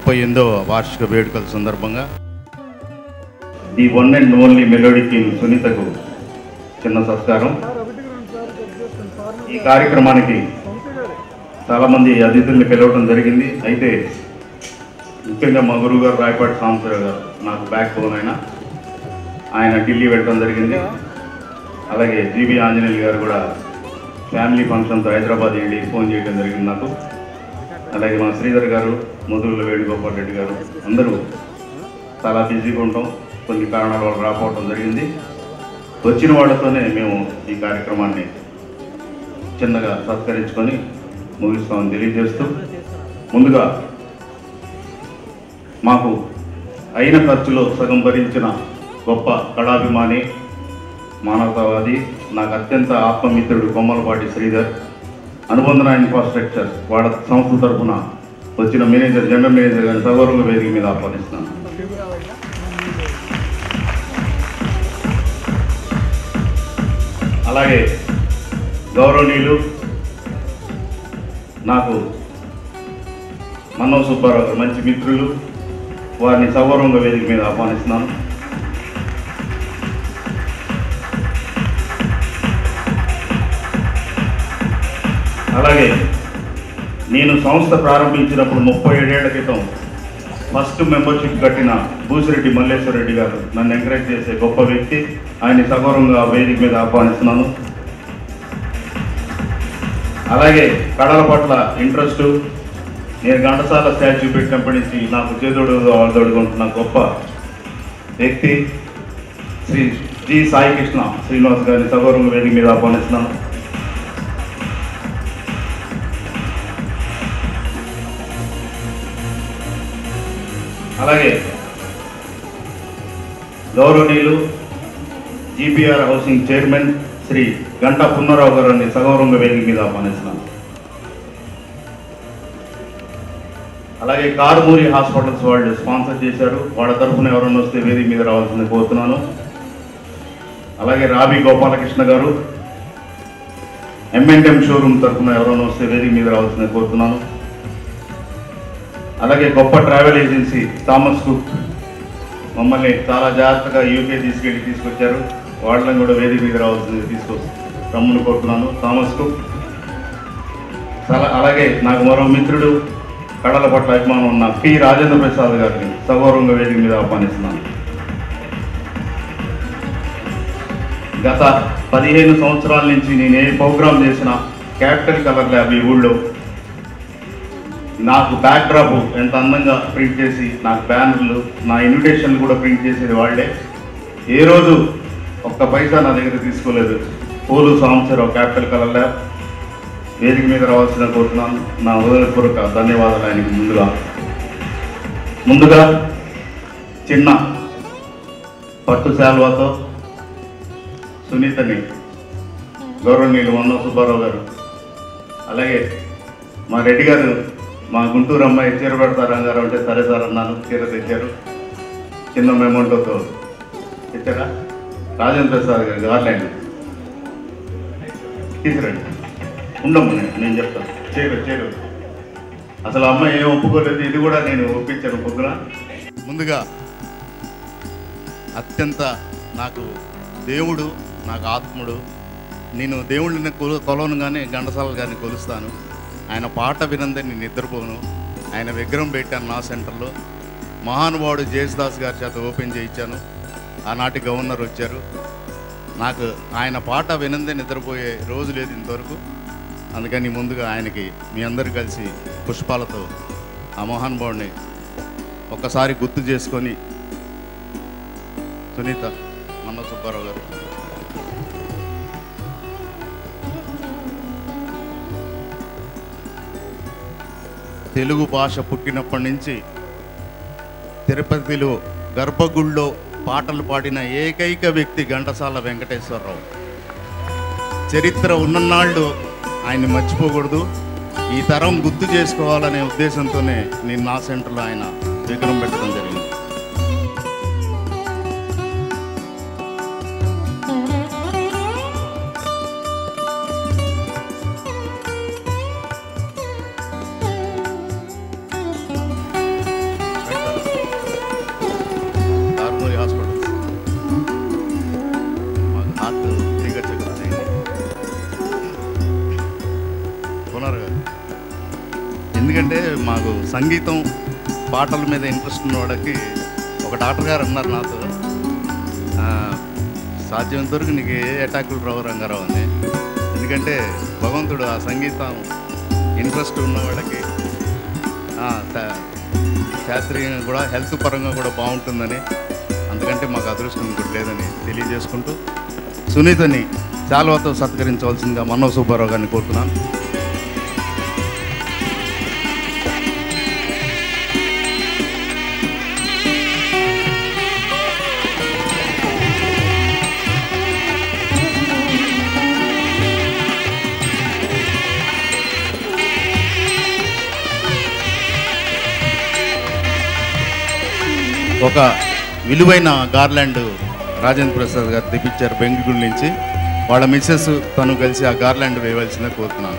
ముప్పై ఎనిమిదవ వార్షిక వేడుకల సందర్భంగా the one and only melody king సునీతకు చిన్న సత్కారం ఈ కార్యక్రమానికి చాలామంది అతిథుల్ని పిలవడం జరిగింది అయితే ముఖ్యంగా మా గురువు గారు రాయపాటి సాంబశివరావు గారు నాకు బ్యాక్ బోన్ ఆయన ఆయన ఢిల్లీ వెళ్ళడం జరిగింది అలాగే జీబీ ఆంజనేయులు గారు కూడా ఫ్యామిలీ ఫంక్షన్తో హైదరాబాద్ వెళ్ళి ఫోన్ చేయడం జరిగింది నాకు అలాగే మా శ్రీధర్ గారు ముదుగుల వేణుగోపాల్ రెడ్డి గారు అందరూ చాలా బిజీగా ఉంటాం కొన్ని కారణాల వల్ల రాకపోవడం జరిగింది వచ్చిన వాళ్ళతోనే మేము ఈ కార్యక్రమాన్ని చిన్నగా సత్కరించుకొని ముగిస్తామని తెలియజేస్తూ ముందుగా మాకు అయిన ఖర్చులో సగం భరించిన గొప్ప కళాభిమాని మానవతావాది నాకు అత్యంత ఆత్మమిత్రుడు కొమ్మలపాటి శ్రీధర్ అనుబంధన ఇన్ఫ్రాస్ట్రక్చర్ వాళ్ళ సంస్థ తరఫున వచ్చిన మేనేజర్ జనరల్ మేనేజర్ గారిని సగౌరవ వేదిక మీద ఆహ్వానిస్తున్నాను అలాగే గౌరవనీయులు నాకు మన్నవ సుబ్బారావు గారు మంచి మిత్రులు వారిని సగౌరవంగా వేదిక మీద ఆహ్వానిస్తున్నాను అలాగే నేను సంస్థ ప్రారంభించినప్పుడు ముప్పై ఏడేళ్ల క్రితం ఫస్ట్ మెంబర్షిప్ కట్టిన బూసిరెడ్డి మల్లేశ్వర రెడ్డి గారు నన్ను ఎంకరేజ్ చేసే గొప్ప వ్యక్తి ఆయన సగౌరవంగా వేదిక మీద ఆహ్వానిస్తున్నాను అలాగే కళల పట్ల ఇంట్రెస్ట్ నేను ఘంటసాల స్టాచ్యూ పెట్టినప్పటి నుంచి నాకు చేదోడు వాళ్ళతోడుకుంటున్న గొప్ప వ్యక్తి శ్రీ జి సాయి కృష్ణ శ్రీనివాస్ గారిని సగౌరవంగా వేదిక మీద ఆహ్వానిస్తున్నాను అలాగే గౌరవనీయులు GPR housing chairman Shri Ganta Punnarao గారిని సగౌరవంగా వేదిక మీద ఆహ్వానిస్తున్నాను అలాగే కారుమూరి హాస్పిటల్స్ వాళ్ళు స్పాన్సర్ చేశారు వాళ్ళ తరఫున ఎవరైనా వస్తే వేదిక మీద రావాల్సింది కోరుతున్నాను అలాగే రాబి గోపాలకృష్ణ గారు ఎంఎన్ఎం షోరూమ్ తరఫున ఎవరైనా వస్తే వేదిక మీద రావాల్సింది కోరుతున్నాను అలాగే గొప్ప ట్రావెల్ ఏజెన్సీ థామస్ కుక్ మమ్మల్ని చాలా జాగ్రత్తగా యూకే తీసుకెళ్ళి తీసుకొచ్చారు వాళ్ళని కూడా వేదిక మీద రావాల్సింది తీసుకొ రమ్మని కోరుతున్నాను థామస్ కుక్ చాలా అలాగే నాకు మరో మిత్రుడు కళల పట్ల అభిమానం ఉన్న పి రాజేంద్ర ప్రసాద్ గారిని సగౌరవంగా వేదిక మీద ఆహ్వానిస్తున్నాను గత పదిహేను సంవత్సరాల నుంచి నేను ఏ ప్రోగ్రామ్ చేసినా క్యాపిటల్ కలర్ ల్యాబ్ ఈ ఊళ్ళో నాకు బ్యాక్ డ్రాప్ ఎంత అందంగా ప్రింట్ చేసి నాకు బ్యానర్లు నా ఇన్విటేషన్లు కూడా ప్రింట్ చేసేది వాళ్ళే ఏ రోజు ఒక్క పైసా నా దగ్గర తీసుకోలేదు పూలు సాంబశివరావు క్యాపిటల్ కలర్ ల్యాబ్ వేదిక మీద రావాల్సిన కోరుతున్నాను నా హృదయపూర్వక ధన్యవాదాలు ఆయనకి ముందుగా ముందుగా చిన్న పట్టు శాల్వాతో సునీతని గౌరవనీయులు మన్నో సుబ్బారావు గారు అలాగే మా రెడ్డి గారు మా గుంటూరు అమ్మాయి చీర పెడతారు రంగారావు అంటే సరే సార్ అన్నాను చీర తెచ్చారు చిన్న మెమౌంట్తో తెచ్చారా రాజేంద్ర ప్రసాద్ గారు గార్లాండ్ తీసుకురండి ఉండము నేను నేను చెప్తాను చేరు చేరు అసలు అమ్మాయి ఏం ఒప్పుకోలేదు ఇది కూడా నేను ఒప్పించాను పొద్దున ముందుగా అత్యంత నాకు దేవుడు నాకు ఆత్ముడు నేను దేవుళ్ళని కొలు కొలవను కానీ ఘంటసాల గారిని కొలుస్తాను ఆయన పాట వినందే నేను నిద్రపోను ఆయన విగ్రహం పెట్టాను నా సెంటర్లో మహానుభావుడు జేసుదాస్ గారి చేత ఓపెన్ చేయించాను ఆనాటి గవర్నర్ వచ్చారు నాకు ఆయన పాట వినందే నిద్రపోయే రోజు లేదు ఇంతవరకు అందుకని ముందుగా ఆయనకి మీ అందరు కలిసి పుష్పాలతో ఆ మహానుభావుడిని ఒక్కసారి గుర్తు చేసుకొని సునీత మన్న సుబ్బారావు గారు తెలుగు భాష పుట్టినప్పటి నుంచి తిరుపతిలో గర్భగుడిలో పాటలు పాడిన ఏకైక వ్యక్తి ఘంటసాల వెంకటేశ్వరరావు చరిత్ర ఉన్ననాళ్ళు ఆయన్ని మర్చిపోకూడదు ఈ తరం గుర్తు చేసుకోవాలనే ఉద్దేశంతోనే నేను నా సెంటర్లో ఆయన విగ్రహం పెట్టడం జరిగింది ఎందుకంటే మాకు సంగీతం పాటల మీద ఇంట్రెస్ట్ ఉన్న వాళ్ళకి ఒక డాక్టర్ గారు అన్నారు నాతో ఆ, సాధ్యమైనంత వరకు నీకు ఏ అటాకులు రావు రంగారావు అని ఎందుకంటే భగవంతుడు ఆ సంగీతం ఇంట్రెస్ట్ ఉన్న వాళ్ళకి ఆ, శా- శాస్త్రీయంగా కూడా హెల్త్ పరంగా కూడా బాగుంటుందని అందుకంటే మాకు అదృష్టం ఇంకోటి లేదని తెలియజేసుకుంటూ సునీతని శాల్వాతో సత్కరించవలసిందిగా మనో సుబ్బారావు గారిని కోరుతున్నాను ఒక విలువైన గార్లాండ్ రాజేంద్ర ప్రసాద్ గారు తెప్పించారు బెంగళూరు నుంచి వాళ్ళ మిస్సెస్ తను కలిసి ఆ గార్లాండ్ వేయవలసిందే కోరుతున్నాను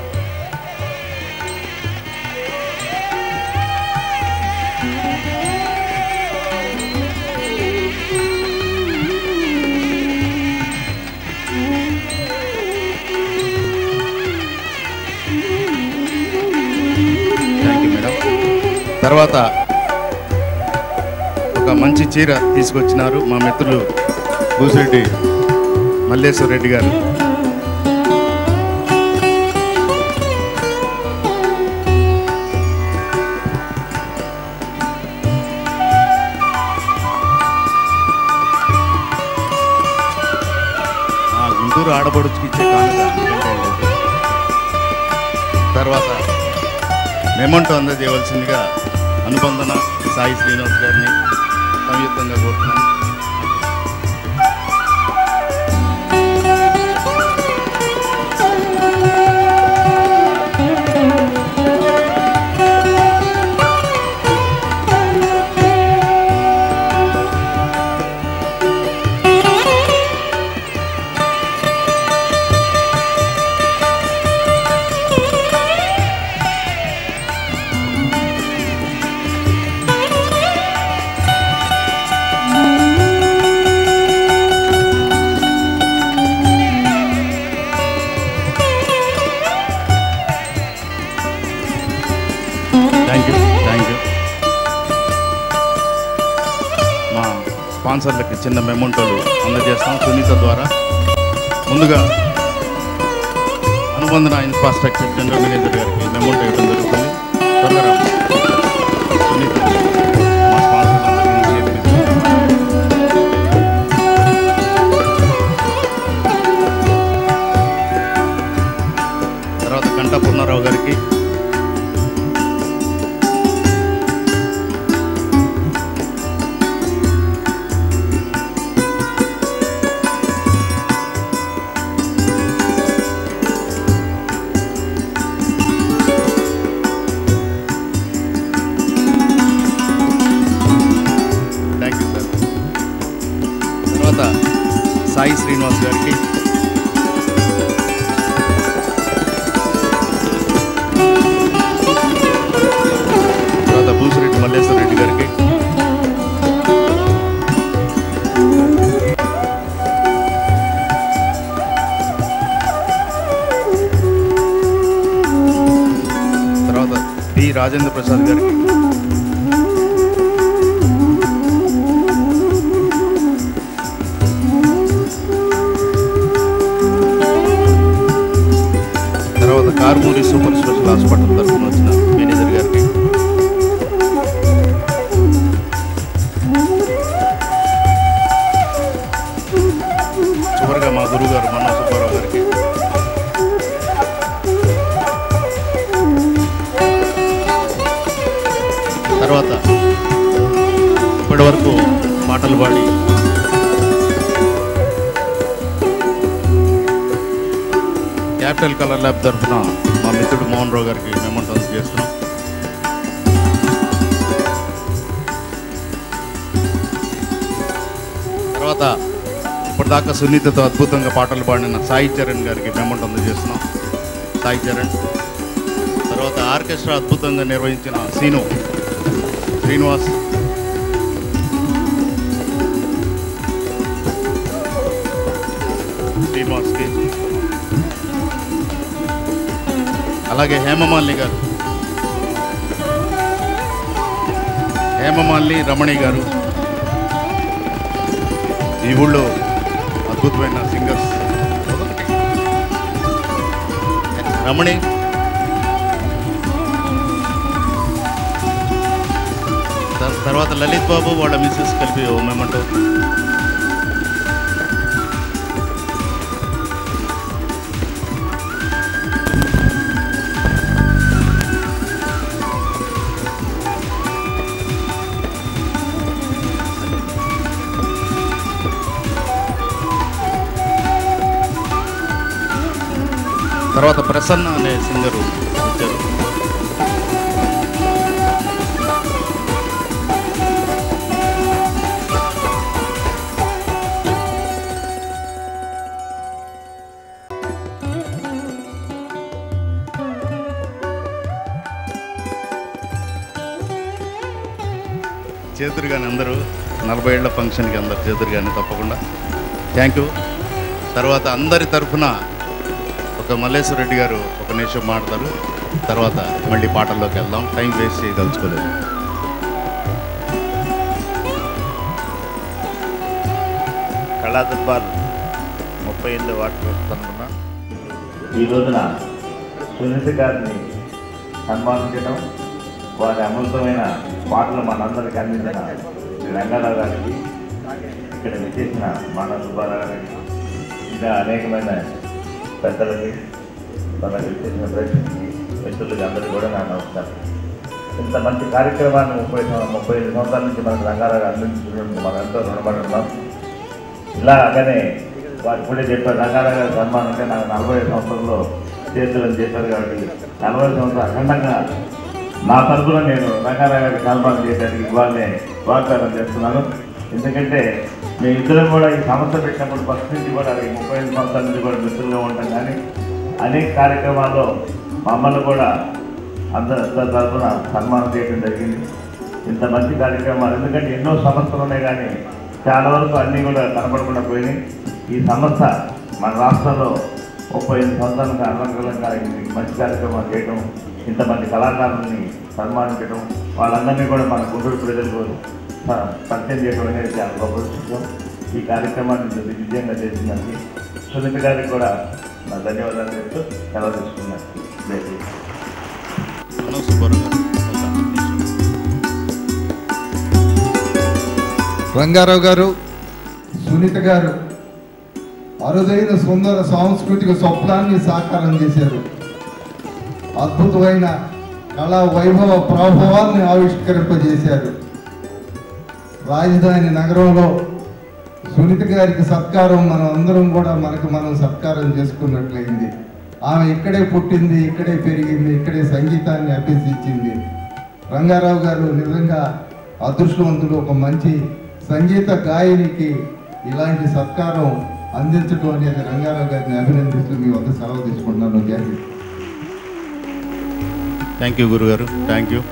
థ్యాంక్ యూ మేడం తర్వాత ఒక మంచి చీర తీసుకొచ్చినారు మా మిత్రులు భూసిరెడ్డి మల్లేశ్వర రెడ్డి గారు ఆ గుంటూరు ఆడపడుచుకి ఇచ్చే కానుక ఎందుకంటే తర్వాత మెమంటో అందజేయవలసిందిగా అనుబంధన సాయి శ్రీనివాస్ గారిని సంయుక్తంగా కోరుతున్నాను థ్యాంక్ యూ థ్యాంక్ యూ మా స్పాన్సర్లకి చిన్న మెమోంటోలు అందజేస్తాం సునీత ద్వారా ముందుగా అనుబంధన ఇన్ఫ్రాస్ట్రక్చర్ జనరల్ మేనేజర్ గారికి మెమోంటో ఇవ్వడం జరుగుతుంది త్వరగా రా. సునీత మా స్పాన్సర్లందరికీ చేతికిస్తుంది. తర్వాత కంటా పూర్ణారావు గారికి థ్యాంక్ యూ సార్ తర్వాత సాయి శ్రీనివాస్ గారికి తర్వాత భూసిరెడ్డి మల్లేశ్వర రెడ్డి గారికి తర్వాత డి రాజేంద్ర ప్రసాద్ గారికి తర్వాత కార్మూరి సూపర్ స్పెషల్ హాస్పిటల్ తరఫున వచ్చిన మేనేజర్ గారికి చివరిగా మా గురువు గారు మన్నా సుబ్బారావు గారికి తర్వాత ఇప్పటి వరకు పాటలు పాడి క్యాపిటల్ కలర్ ల్యాబ్ తరఫున మా మిత్రుడు మోహన్ రావు గారికి మెమోంట్ చేస్తున్నాం తర్వాత ఇప్పటిదాకా సునీతతో అద్భుతంగా పాటలు పాడిన సాయి చరణ్ గారికి మెమోంట్ అందజేస్తున్నాం సాయి చరణ్ తర్వాత ఆర్కెస్ట్రా అద్భుతంగా నిర్వహించిన సీను శ్రీనివాస్ శ్రీనివాస్కి అలాగే హేమమాలిని గారు హేమమాలిని రమణి గారు ఈ ఊళ్ళో అద్భుతమైన సింగర్స్ రమణి తర్- తర్వాత లలిత్ బాబు వాళ్ళ మిస్సెస్ కలిపి ఓ మెమంటో తర్వాత ప్రసన్న అనే సింగరు వచ్చారు చేతురు కానీ అందరూ నలభై ఏళ్ల ఫంక్షన్కి అందరు చేతురు కానీ తప్పకుండా థ్యాంక్ యూ తర్వాత అందరి తరఫున ఒక మల్లేశ్వర రెడ్డి గారు ఒక నిమిషం మాడతారు తర్వాత మళ్ళీ పాటల్లోకి వెళ్దాం టైం వేస్ట్ చేయదలుచుకోలేదు కళాదర్బార్ ముప్పై ఎనిమిది వాటి తరఫున ఈ రోజున సునీత గారిని సన్మానించడం వారి అమృతమైన పాటలు మనందరికీ అందించిన శ్రీ రంగారావు గారికి ఇక్కడ విచ్చేసిన మానవ సుబ్బారావు గారికి ఇంకా అనేకమైన పెద్దలకి మనకు విచ్చేసిన ప్రేక్షకులకి మిత్రులకి అందరికీ కూడా నా నమస్కారం ఇంత మంచి కార్యక్రమాన్ని ముప్పై సం- ముప్పై ఐదు సంవత్సరాల నుంచి మనకు రంగారావు గారు అందించినందుకు మనం ఎంతో రుణపడి ఉన్నాం ఇలాగనే వారు ఇప్పుడే చెప్పారు రంగారావు గారి సన్మానం అంటే నాకు నలభై ఐదు సంవత్సరంలో చేతులని చెప్పారు కాబట్టి నలభై సంవత్సరాలు అఖండంగా నా తరఫున నేను రంగారావు గారికి సన్మానం చేయడానికి ఇవాళనే వాగ్దానం చేస్తున్నాను ఎందుకంటే మేము ఇద్దరం కూడా ఈ సంస్థ పెట్టినప్పుడు ఫస్ట్ నుంచి కూడా ఈ ముప్పై ఐదు సంవత్సరాల నుంచి కూడా మిత్రులుగా ఉంటాం కానీ అనేక కార్యక్రమాల్లో మమ్మల్ని కూడా అందరి తరఫున సన్మానం చేయడం జరిగింది ఇంత మంచి కార్యక్రమాలు ఎందుకంటే ఎన్నో సంస్థలు ఉన్నాయి కానీ చాలా వరకు అన్నీ కూడా కనపడకుండా పోయినాయి ఈ సంస్థ మన రాష్ట్రంలో ముప్పై ఐదు సంవత్సరాలకు అలంకరంగా ఇది మంచి కార్యక్రమాలు చేయడం ఇంతమంది కళాకారుల్ని సన్మానించడం వాళ్ళందరినీ కూడా మన గుంటూరు ప్రజలకు ప- పరిచయం చేయడం అనేది చాలా గొప్ప విషయం ఈ కార్యక్రమాన్ని ఇంత విజయంగా చేసిందండి సునీత గారికి కూడా నా ధన్యవాదాలు చెప్తూ సెలవు తీసుకున్నాను జై శ్రీరామ్. మనోజ్ సుబ్బారావు గారు ఒక నిమిషం. రంగారావు గారు సునీత గారు అరుదైన సుందర సాంస్కృతిక స్వప్నాన్ని సాకారం చేశారు అద్భుతమైన కళా వైభవ ప్రభావాన్ని ఆవిష్కరింపజేశారు రాజధాని నగరంలో సునీత గారికి సత్కారం మనం అందరం కూడా మనకు మనం సత్కారం చేసుకున్నట్లయింది ఆమె ఇక్కడే పుట్టింది ఇక్కడే పెరిగింది ఇక్కడే సంగీతాన్ని అభ్యసించింది రంగారావు గారు నిజంగా అదృష్టవంతుడు ఒక మంచి సంగీత గాయనికి ఇలాంటి సత్కారం అందించడం అనేది రంగారావు గారిని అభినందిస్తూ మీ వద్ద సెలవు తీసుకుంటున్నాను జై హింద్. థ్యాంక్ యూ గురుగారు థ్యాంక్ యూ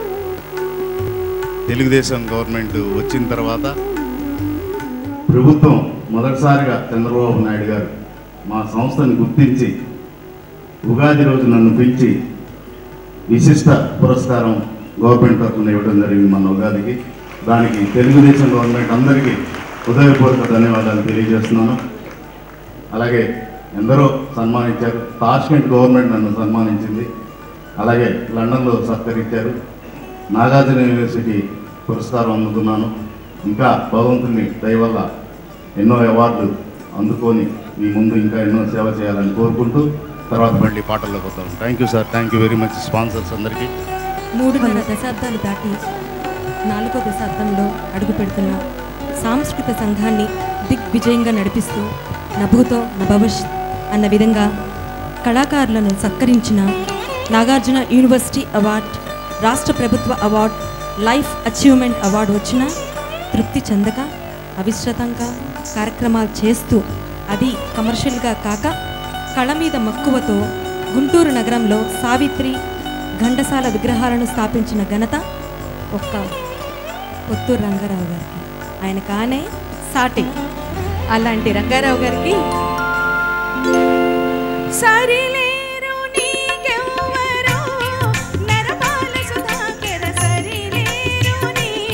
తెలుగుదేశం గవర్నమెంట్ వచ్చిన తర్వాత ప్రభుత్వం మొదటిసారిగా చంద్రబాబు నాయుడు గారు మా సంస్థను గుర్తించి ఉగాది రోజు నన్ను పిలిచి విశిష్ట పురస్కారం గవర్నమెంట్ తరఫున ఇవ్వడం జరిగింది మన ఉగాదికి దానికి తెలుగుదేశం గవర్నమెంట్ అందరికీ హృదయపూర్వక ధన్యవాదాలు తెలియజేస్తున్నాను అలాగే ఎందరో సన్మానించారు తాష్కెంట్ గవర్నమెంట్ నన్ను సన్మానించింది అలాగే లండన్లో సత్కరించారు నాగార్జున యూనివర్సిటీ పురస్కారం అందుకున్నాను ఇంకా భగవంతుని దయ వల్ల ఎన్నో అవార్డులు అందుకొని మీ ముందు ఇంకా ఎన్నో సేవ చేయాలని కోరుకుంటూ తర్వాత మళ్ళీ పాటల్లోకి వద్దాం thank you sir thank you very much sponsors అందరికీ మూడు వందల దశాబ్దాలు దాటి నాలుగో దశాబ్దంలో అడుగు పెడుతున్న సాంస్కృతిక సంఘాన్ని దిగ్విజయంగా నడిపిస్తూ నభూతో నభవిష్ అన్న విధంగా కళాకారులను సత్కరించిన నాగార్జున యూనివర్సిటీ అవార్డ్ రాష్ట్ర ప్రభుత్వ అవార్డ్ లైఫ్ అచీవ్మెంట్ అవార్డు వచ్చిన తృప్తి చెందక అవిశ్రతంగా కార్యక్రమాలు చేస్తూ అది కమర్షియల్గా కాక కళ మీద మక్కువతో గుంటూరు నగరంలో సావిత్రి ఘంటసాల విగ్రహాలను స్థాపించిన ఘనత ఒక్క పొత్తూరు రంగారావు గారికి ఆయన కానే సాటి అలాంటి రంగారావు గారికి సరిలేరు నీకెవ్వరో నరపాల సుధాకర సరిలేరు నీకెవ్వరో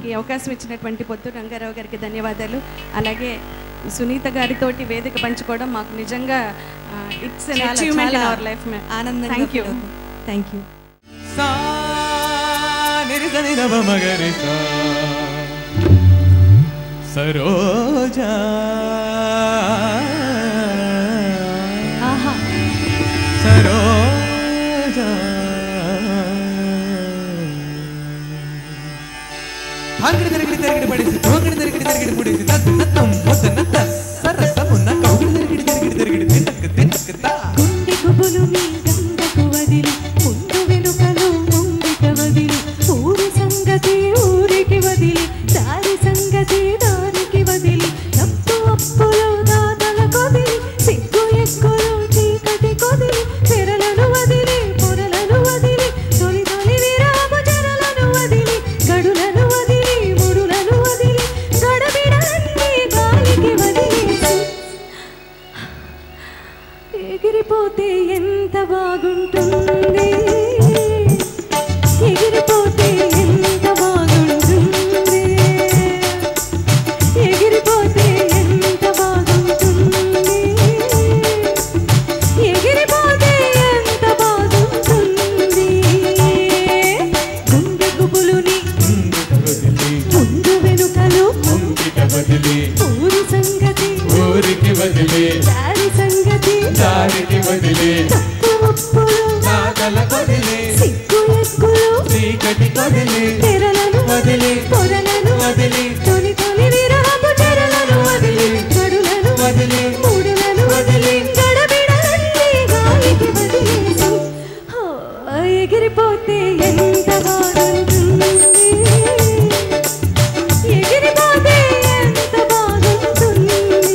ఈ అవకాశం ఇచ్చినటువంటి పొత్తు రంగారావు గారికి ధన్యవాదాలు అలాగే సునీత గారితోటి వేదిక పంచుకోవడం మాకు నిజంగా ఇట్స్ చాలా, అచీవ్మెంట్ ఇన్ చాలా అవర్ లైఫ్ ఆనందంగా థ్యాంక్ యూ థ్యాంక్ యూ సా నిరి సని దమ మగరి సా సరోజా ఆహా సరోజా అంగడి తిరిగిడి తిరిగిడి పడేసి తోంగడి తిరిగిడి తిరిగిడి పుడేసి తత్తు నత్తం పొద్దున్న సరసమున్న కౌగిడి తిరిగిడి తిరిగిడి తిరిగిడి తింటక్ తింటక్ తా గుండె గుబులు మీ గంగకు వదిలి ముందు వెనుకలు ముంగిట వదిలి ఊరి సంగతి ఊరికి వదిలి దారి సంగతి దారికి వదిలి తప్పు అప్పులు దాతల కొదిలి సిగ్గు ఎక్కులు చీకటి కొదిలి చెరలను వదిలి పొరలను వదిలి తొలి తొలి విరామ జరలను వదిలి గడులను వదిలి ముడులను వదిలి గడబిడన్ని గాలికి వదిలి ఎగిరిపోతే ఎంత బాగుంటుంది ఎగిరిపోతే ఎంత బాగుంటుంది ఎగిరిపోతే ఎంత బాగుంటుంది ఎగిరిపోతే ఎంత బాగుంటుంది గుండె గుబులుని ముందు వెనుకలు ముంగిట వదిలి ఊరి సంగతి ఊరికి వదిలి దారి సంగతి దారికి వదిలి తప్పు ఒప్పులు నాగల వదిలి సిగ్గు ఎక్కులు చీకటి వదిలి తెరలను వదిలి పొరలను వదిలి తొలి తొలి విరహపు చెరలను వదిలి గడులను వదిలి మూడులను వదిలి గడబిడలన్నీ గాలికి వదిలేసి హో, ఎగిరిపోతే ఎంత బాగుంటుంది ఎగిరిపోతే ఎంత బాగుంటుంది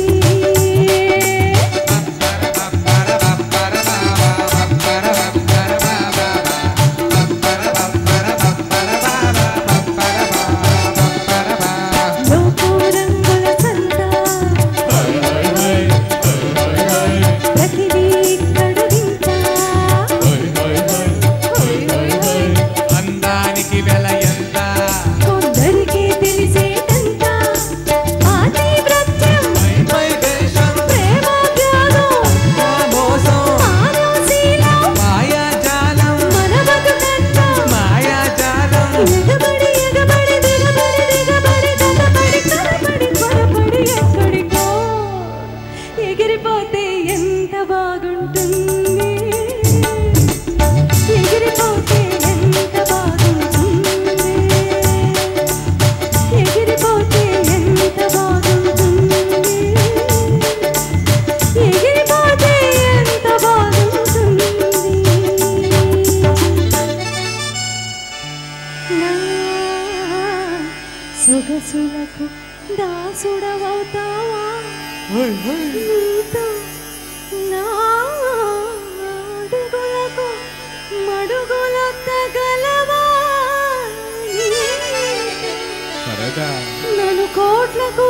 లోకో రంగుల సంత ప్రతిదీ ఇక్కడ వింత అందానికి వెల ఎంత కొందరికి తెలిసేటంత ఆ తీవ్రత్యం పై దేశం ప్రేమ త్యాగం ఆ మోసం ఆరోశీలం మాయాజాలం మన బతుకంతా మాయాజాలం ఎగబడి ఎగబడి దిగబడి దిగబడి తలబడి తలబడి త్వరపడి ఎక్కడికో ఎగిరిపోతే ఎంత బాగుంటుంది ఎగిరిపోతే ఎంత బాగుంటుంది ఎగిరిపోతే ఎంత బాగుంటుంది ఎగిరిపోతే ఎంత బాగుంటుంది నా సొగసులకు దాసుడవవుతావా నీతో నా అడుగులకు మడుగులొత్తగలవా సరదా నన్ను కోట్లకు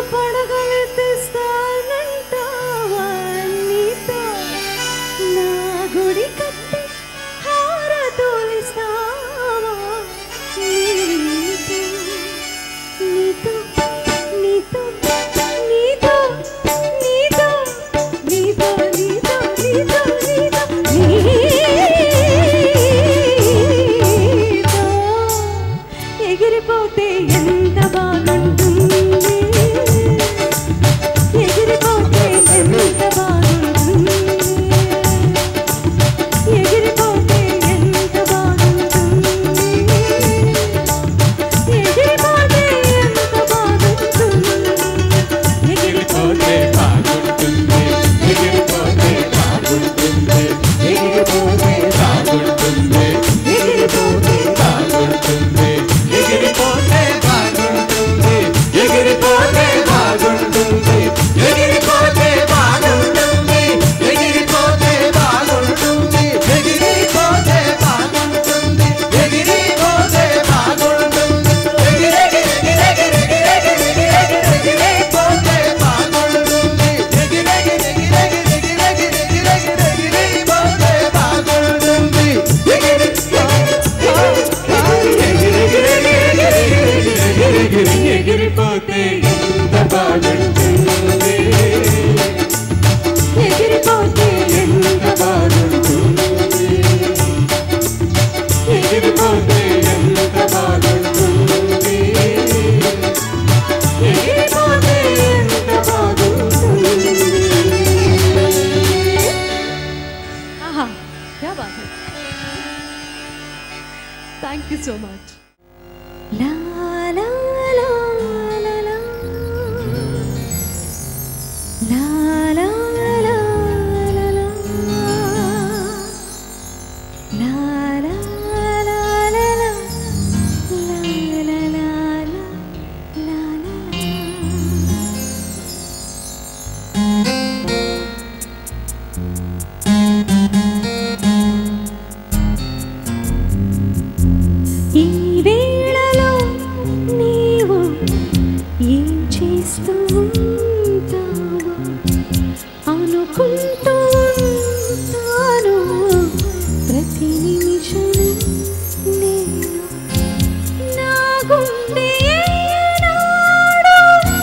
పడగలెత్తిస్తానంటావా నీతో నా గుడి కట్టి హారతోలిస్తావా నీతో నీతో నీతో నీతో నీతో నీతో నీతో నీతో నీతో నీతో ఎగిరిపోతే ఎంత బాగుంటుంది ఎగిరిపోతే ఎంత బాగుంటుంది ఎగిరిపోతే ఎంత బాగుంటుంది ఎగిరిపోతే ఎంత బాగుంటుంది ఎగిరిపోతే బాగుంటుంది ఎగిరిపోతే బాగుంటుంది ఎగిరిపోతే బాగుంటుంది ఎగిరిపోతే బాగుంటుంది ఎగిరిపోతే బాగుంటుంది ఎగిరి ఎగిరిపోతే ఎంత బాగుంటుంది ఎగిరిపోతే ఎంత బాగుంటుంది ఎగిరిపోతే ఎంత బాగుంటుంది ఎగిరిపోతే ఎంత బాగుంటుంది ఆహా क्या बात है थैंक यू सो मच ला ला ला ला ला ला ला ला ला ला ला ला ला ला ला ला ला ला ఈ వేళలో నీవు ఏం చేస్తూ ఉంటావు అనుకుంటూ ఉంటాను ప్రతి నిమిషం నేను నా గుండె ఏనాడో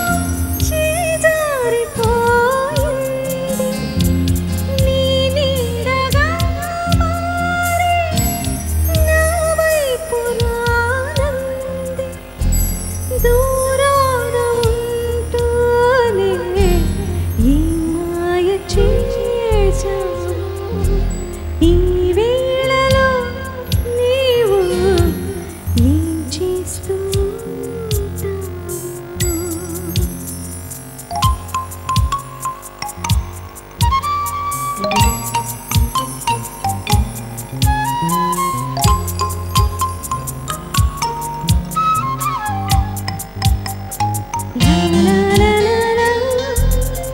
చేజారిపోయింది నీ నీడగా మారి నా వైపు రానంది దూరాన ఉంటూనే ఈ మాయ చేశావు ఈ వేళలో నీవు ఏం చేస్తూ ఉంటావు? La la la la la.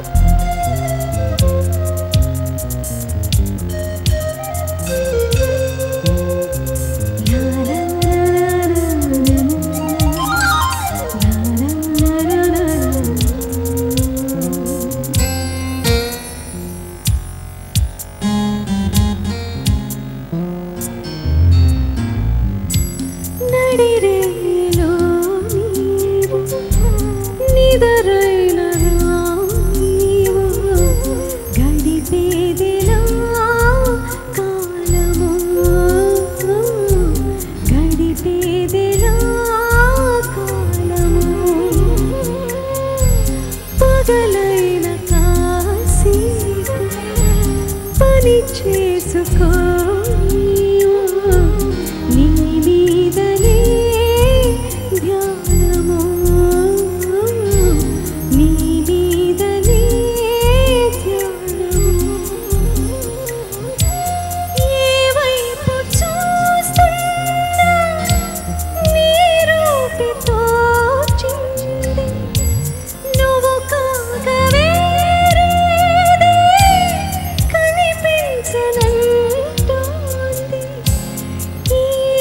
La la la la la la la la నడిరేలో నీవు నిదరైన నీవు గడిపేదిలా కాలము గడిపేదిలా కాలము పగలైన కాసేపు పని చేసుకో నీవు. నీ మీదనే ధ్యానము నీ మీదనే ధ్యానము ఏ వైపు చూస్తున్నా నీ రూపే తోచింది నువ్వు కాక వేరేది కనిపించనంటోంది ఈ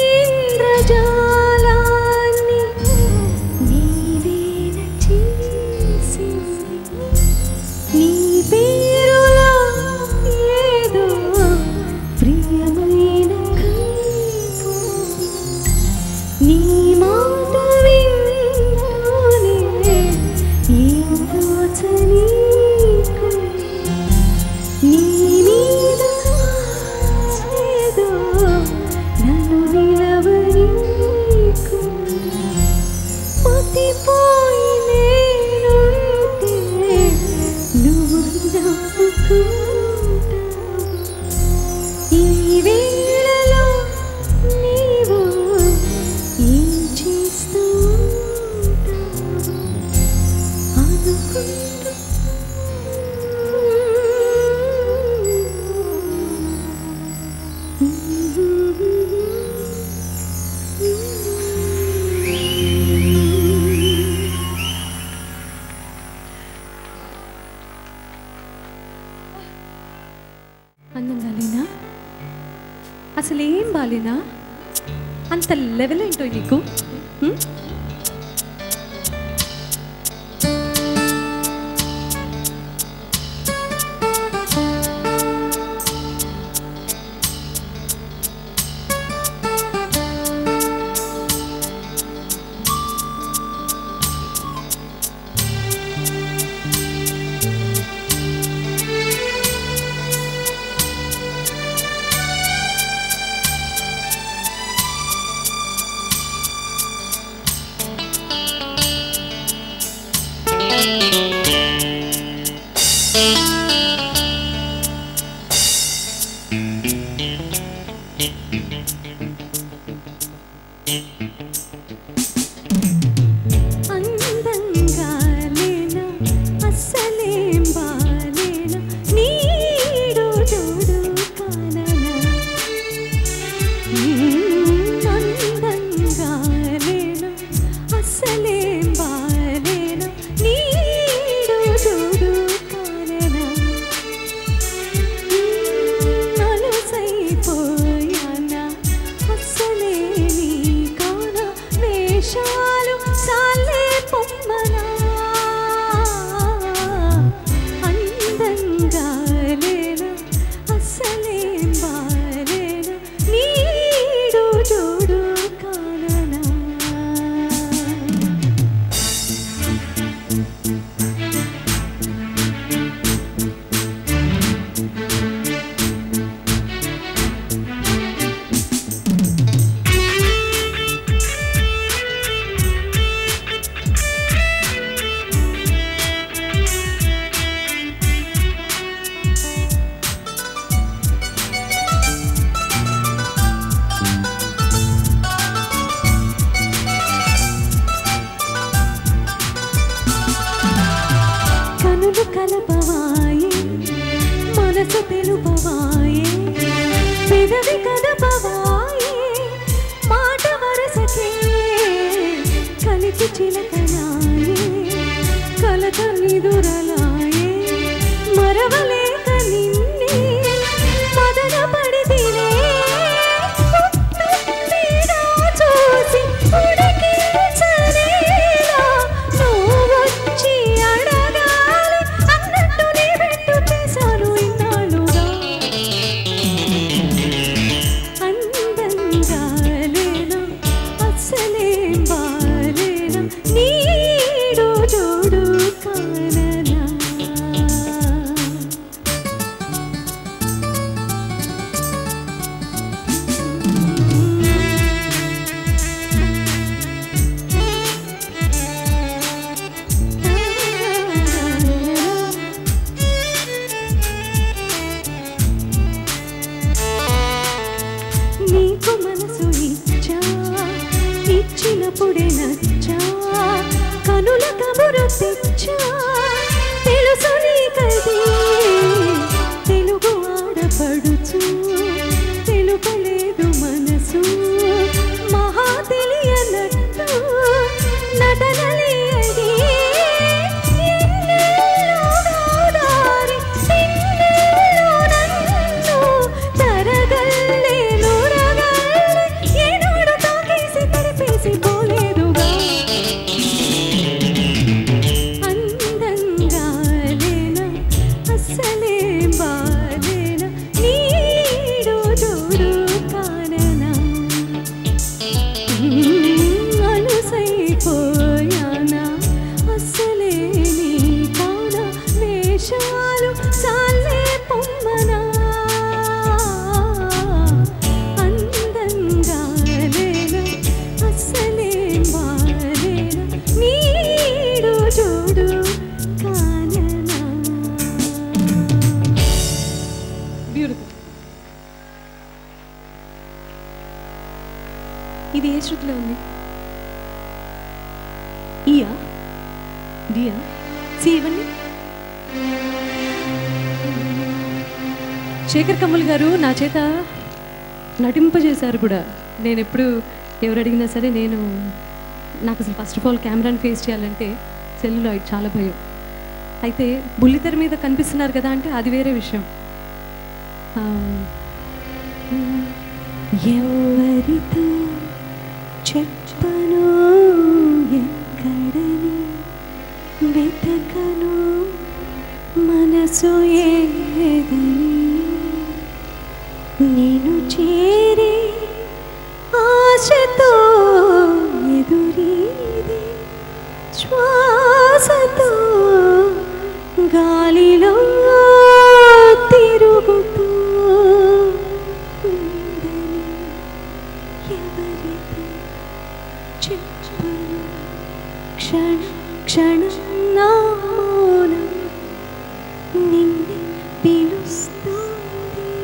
ఇంద్రజాలాన్ని నీవేన చేసింది నీ పేరులో ఏదో ప్రియమైన కైపు నీ మాట వింటూనే ఏం తోచనీకు నీ మీద ఏదో నన్ను నిలవనీకు మతిపోయి నేనుంటే నువ్వు నవ్వుకుంటావు ఈ వేళలో నీవు ఏం చేస్తూ ఉంటావు అనుకుంటూ అందంగా లేనా అసలు ఏం బాలేనా అంత లెవెల్ ఏంటో నీకు హ్మ్? కలిసి చిలకలాయే కలత నిదురలాయే మరవలేక నిన్నే మదన పడితినే వీడా చూసి ఉడికించలేలా నువ్వు వచ్చి అడగాలి అన్నట్టు నీ వెంటు చేశాను ఇన్నాళ్ళుగా అందంగా లేనా అస్సలేం బాలేనా నీడు జోడు కాననా నీకు మనసు ఇచ్చా ఇచ్చినప్పుడే నచ్చా కనుల కబురు తెచ్చా తెలుసు నీకది తెలుగు ఆడపడుచు తెలుపలేదు మనసు మహా తెలియనట్టు నటనలే అది ఎన్నెల్లో గోదారి ఎన్నెల్లో నన్ను తరగల్లే నూరగల్లే ఏనాడు తాకేసి తడిపేసి పోలేదుగా అందంగా లేనా అస్సలేం బాలేనా నీడు జోడు కాననా అలసైపోయానా అస్సలే నీ కాన వేషాలు సాలే పొమ్మనా అందంగా లేనా అస్సలే మారేనా నీడు జోడు కాననా బ్యూటిఫుల్ ఇది ఏ శృతిలో ఉంది ఈయా డియా సి ఇవ్వండి శేఖర్ కమల్ గారు నా చేత నటింపజేశారు కూడా నేను ఎప్పుడు ఎవరు అడిగినా సరే నేను నాకు అసలు ఫస్ట్ ఆఫ్ ఆల్ కెమెరాని ఫేస్ చేయాలంటే సెల్లులాయిడ్ చాలా భయం అయితే బుల్లితెర మీద కనిపిస్తున్నారు కదా అంటే అది వేరే విషయం ఆ, ఎవరితో చెప్పను ఎక్కడని వెతకను మనసు ఏదని నేను చేరే ఆశతో ఎదురీది శ్వాసతో గాలిలో తిరుగుతూ ఉందని ఎవరితో చెప్పను క్షణ క్షణ నా మౌనం నిన్నే పిలుస్తుంది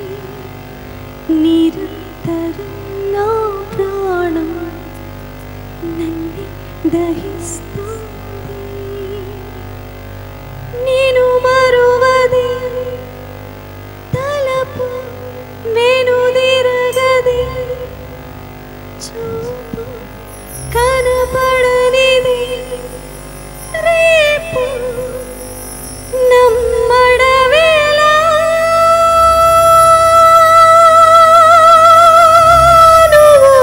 నిరంతరం నా ప్రాణం నన్నే దహిస్తుంది నేను మరువది తలపు వెనుదిరగది చూపు కనపడనిది రేపు నమ్మడవేలా నువ్వు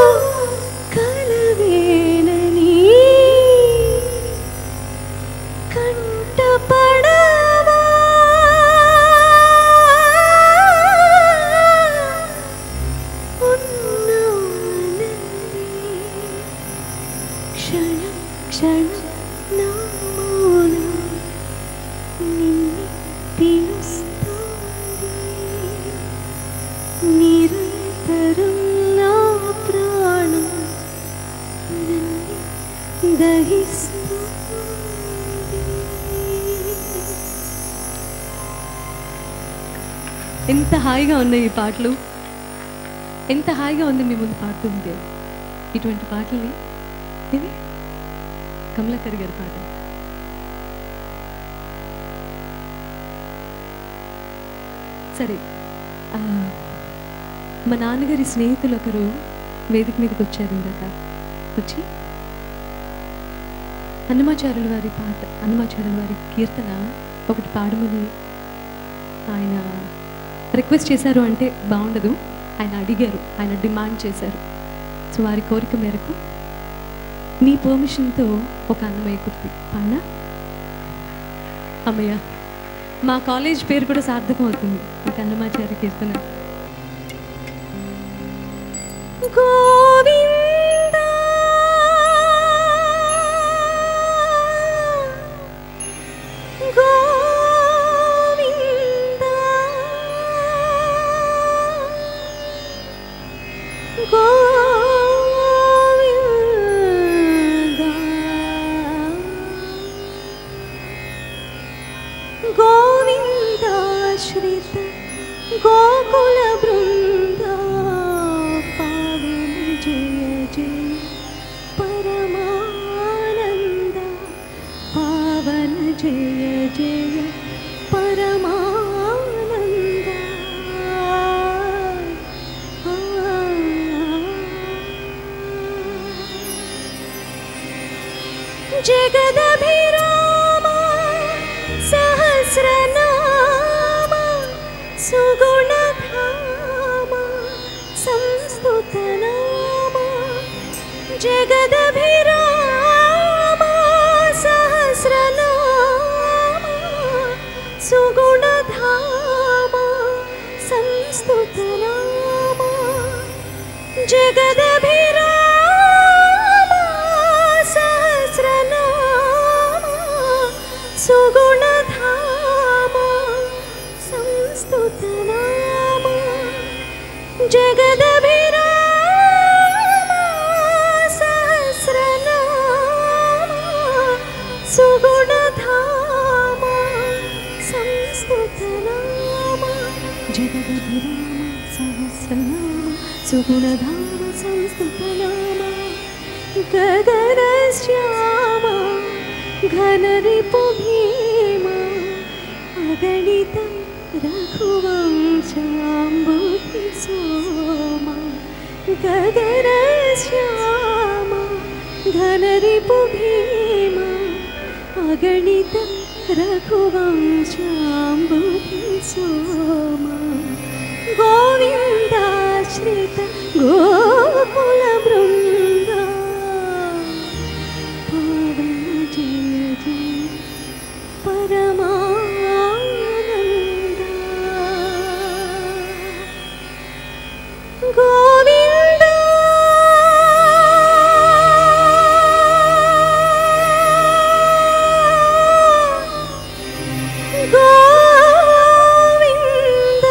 కలవేనని కంటపడవా ఉన్నానని క్షణం క్షణం నా మౌనం నిన్నే పిలుస్తుంది నిరంతరం నా ప్రాణం నన్నే దహిస్తుంది ఎంత హాయిగా ఉన్నాయి ఈ పాటలు ఎంత హాయిగా ఉంది మీ ముందు పాడుతుంటే ఇటువంటి పాటల్ని ఇది కమలాకర్ గారి పాట సరే ఆ, మా నాన్నగారి స్నేహితులు ఒకరు వేదిక మీదకి వచ్చారు ఇందాక వచ్చి హనుమాచార్యుల వారి పాట హనుమాచార్యుల వారి కీర్తన ఒకటి పాడమని ఆయన రిక్వెస్ట్ చేశారు అంటే బాగుండదు ఆయన అడిగారు ఆయన డిమాండ్ చేశారు సో వారి కోరిక మేరకు మీ పర్మిషన్తో ఒక అన్నమయ్య కుర్తి పాడినా అమ్మయ్య మా కాలేజ్ పేరు కూడా సార్థకం అవుతుంది ఒక అన్నమాచార్య కీర్తన గోవింద గోవింద గోవింద గోవిందాశ్రిత గోకుల బృంద పావన జయ జయ పరమానంద పావన జయ జయ పరమానంద జగదభిరామ సహస్రనామ సుగుణధామ సంస్తుతనామ జగదభిరామ సహస్రనామ సుగుణధామ సంస్తుతనామ జగదభిరామ సహస్రనామ సుగుణధామ సంస్తుతనామ జగదభిరామ సహస్రనామ సుగుణధామ సంస్తుతనామ జగదభిరామ సహస్రనామ సుగుణధామ సంస్తుతనామ గగనశ్యామ ఘనరిపు భీమ అగణిత రఘువంశాంబుధి సోమ గగనశ్యామ ఘనరిపు భీమ అగణిత రఘువంశాంబుధి సోమ గోవిందాశ్రిత గోకుల బృంద పావన జయ జయ పరమానంద గోవింద గోవింద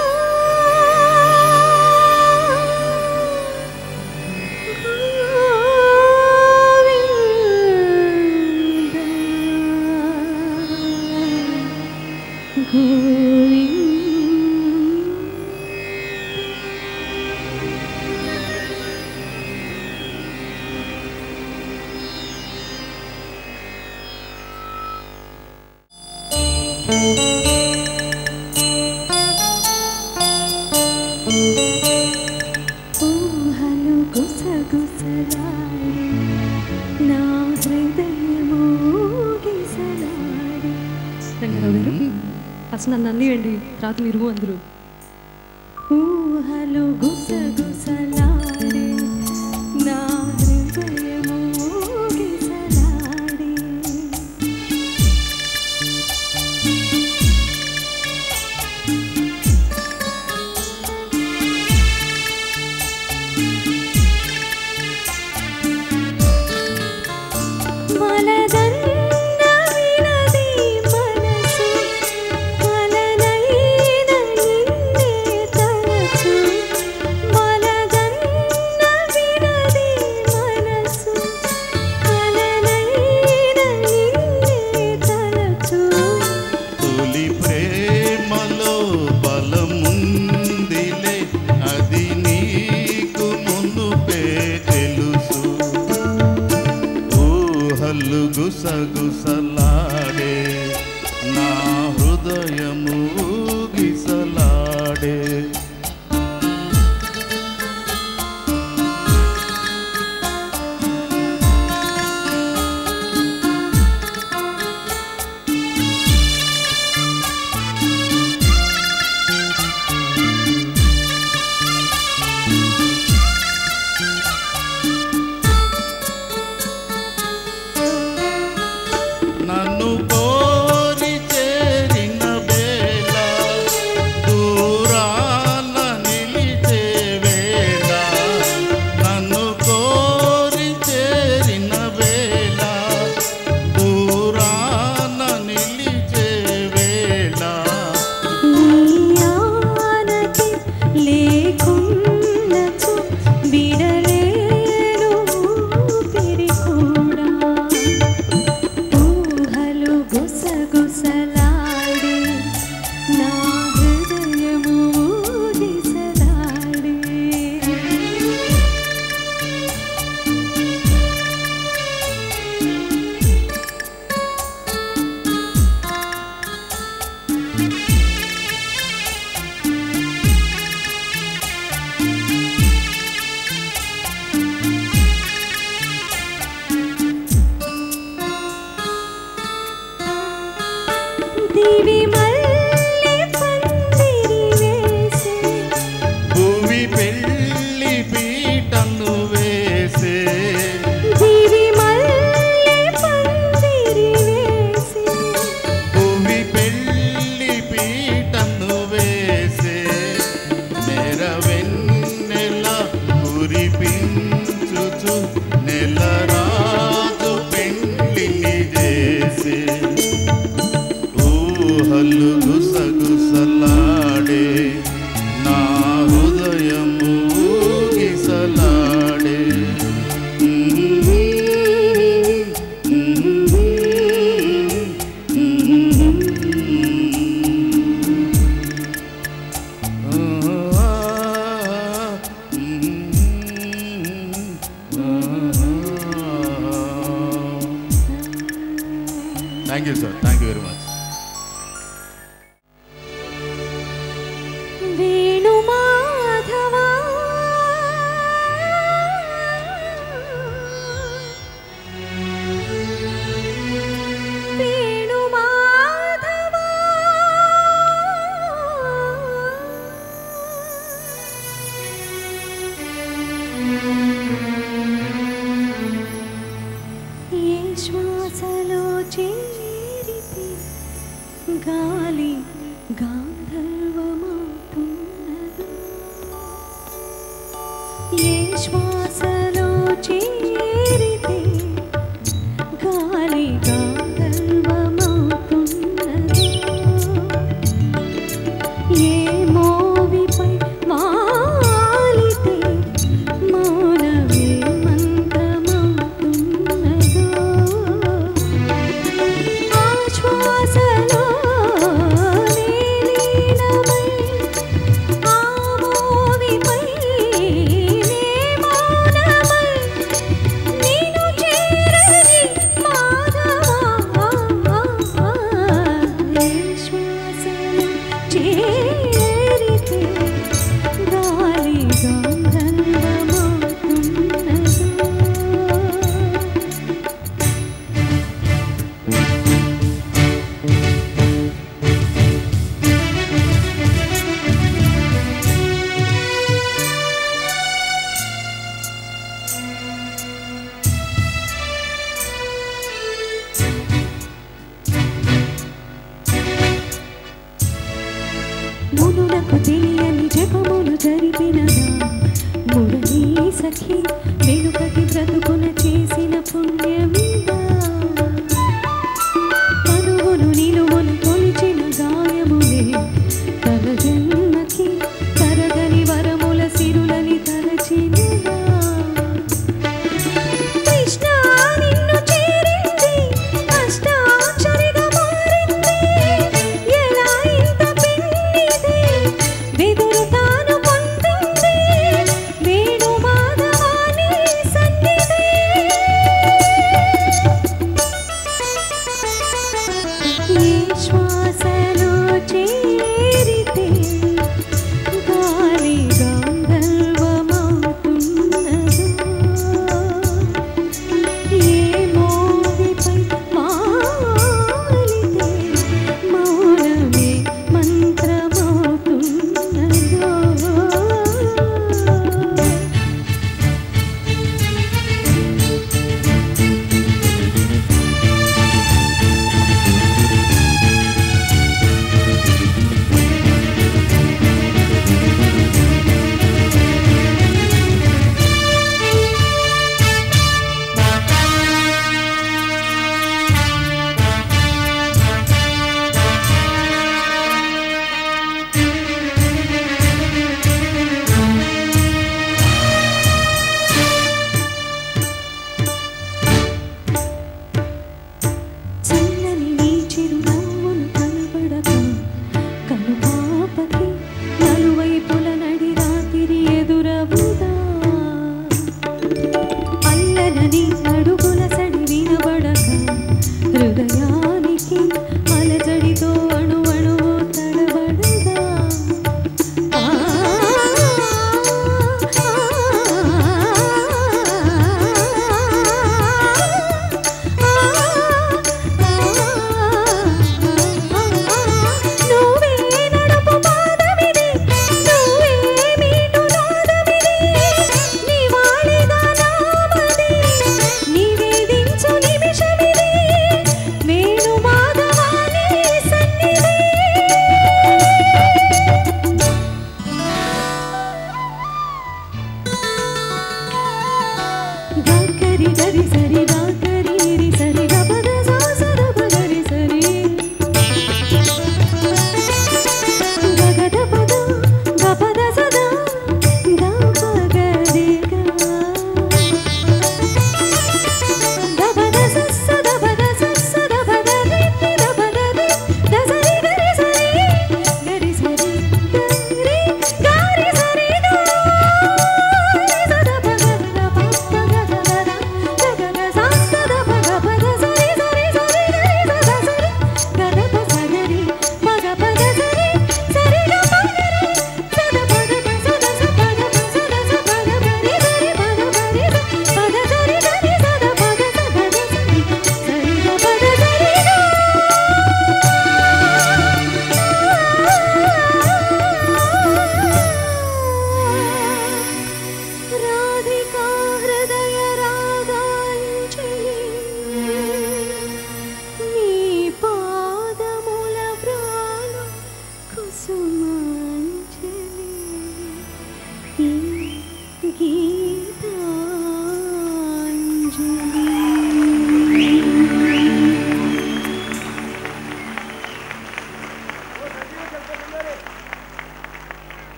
ఊహలు గుసగుసలాడి నా హృదయము గిసలాడి రంగారావు గారు ఫస్ట్ నన్ను అన్నియండి తర్వాత మీరు అందరూ ఊహలు గుసగుసలాడి నా హృదయము గిసలాడి మలదన్న వినది మనసు మలనైన నిన్నే తలచు మలదన్న వినది మనసు మలనైన నిన్నే తలచు తొలి ప్రేమలో బలముందిలే అది నీకు మునుపే తెలుసు ఊహలు గుసగుసలాడే నా హృదయము గిసలాడే దివి మల్లె పందిరి వేసే భూమి పెళ్ళి పీటను వేసే దివి మల్లె పందిరి వేసే భూమి పెళ్ళి పీటను వేసే నెర వెన్నెల కురిపించుచు నెల రాజు పెళ్ళిని చేసే ఊహలు గుసగుసలాడే నా హృదయము ఊగిసలాడే thank you sir thank you very much వేణుమాధవా వేణుమాధవా ఏ శ్వాసలో చేరితే గాలి గాంధర్వమవుతున్నదో ఏ శ్వాసలో చేరితే గాలి గాంధర్వమవుతున్నదో ఏ మోవిపై వాలితే మౌనమే మంత్రమవుతున్నదో ఆశ్వాసలో నీలీనమై ఆ మోవిపై నే మౌనమే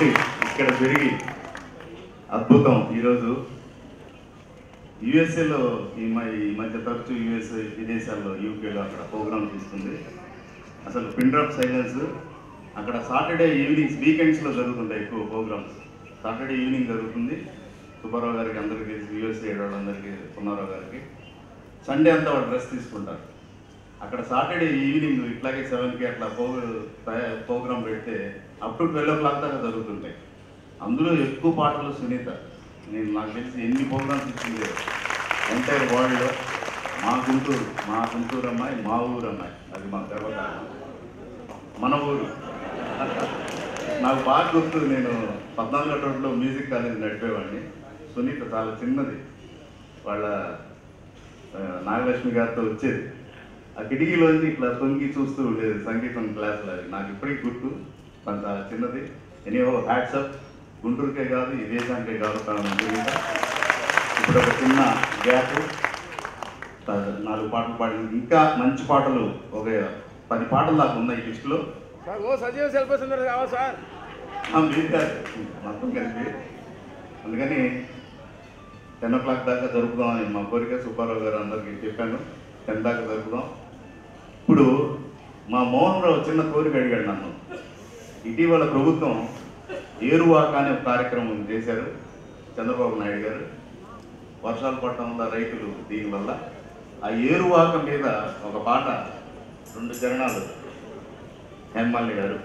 పుట్టి ఇక్కడ పెరిగి అద్భుతం ఈరోజు యుఎస్ఏలో ఈ మ- ఈ మధ్య తరచూ యుఎస్ఏ విదేశాల్లో యూకేలో అక్కడ ప్రోగ్రామ్ తీస్తుంది అసలు పిన్ డ్రాప్ సైలెన్స్ అక్కడ సాటర్డే ఈవినింగ్స్ వీకెండ్స్లో జరుగుతుంటాయి ఎక్కువ ప్రోగ్రామ్స్ సాటర్డే ఈవినింగ్ జరుగుతుంది సుబ్బారావు గారికి అందరికీ తెలిసి యుఎస్ఏ వాళ్ళందరికీ పున్నారావు గారికి సండే అంతా వాళ్ళు డ్రెస్ తీసుకుంటారు అక్కడ సాటర్డే ఈవినింగ్ ఇట్లాగే సెవెన్కి అట్లా ప్రోగ్రామ్ పెడితే up to twelve o'clock దాకా జరుగుతుంటాయి అందులో ఎక్కువ పాటలు సునీత నేను నాకు తెలిసి ఎన్ని ప్రోగ్రామ్స్ ఇచ్చింది ఎంటైర్ వరల్డ్లో మా గుంటూరు మా గుంటూరు అమ్మాయి మా ఊరు అమ్మాయి అది మా గర్వకారణం మన ఊరు నాకు బాగా గుర్తు నేను పద్నాలుగో రోడ్లో మ్యూజిక్ కాలేజ్ నడిపేవాడిని సునీత చాలా చిన్నది వాళ్ళ ఆ, నాగలక్ష్మి గారితో వచ్చేది ఆ కిటికీలోంచి ఇట్లా తొంగి చూస్తూ ఉండేది సంగీతం క్లాసులు అది నాకు ఇప్పటికీ గుర్తు తను చాలా చిన్నది ఎనీహో హ్యాట్సప్ గుంటూరుకే కాదు ఈ దేశానికే కాదు తన సునీత ఇప్పుడు ఒక చిన్న గ్యాప్ నాలుగు పాటలు పాడింది ఇంకా మంచి పాటలు ఒక పది పాటలు దాకా ఉన్నాయి ఈ లిస్టులో సజీవ శిల్ప సుందర్ కావా సార్ ఆ, మీరు కాదు మొత్తం కలిపి అందుకని టెన్ ఓ క్లాక్ దాకా జరుపుదామని మా కోరిక సుబ్బారావు గారు అందరికీ చెప్పాను టెన్ దాకా జరుపుదాం ఇప్పుడు మా మోహన్ రావు చిన్న కోరిక అడిగాడు నన్ను ఇటీవల ప్రభుత్వం ఏరువాక అనే ఒక కార్యక్రమం చేశారు చంద్రబాబు నాయుడు గారు వర్షాలు పడటం వల్ల రైతులు దీనివల్ల ఆ ఏరువాక మీద ఒక పాట రెండు చరణాలు హేమల్లి గారు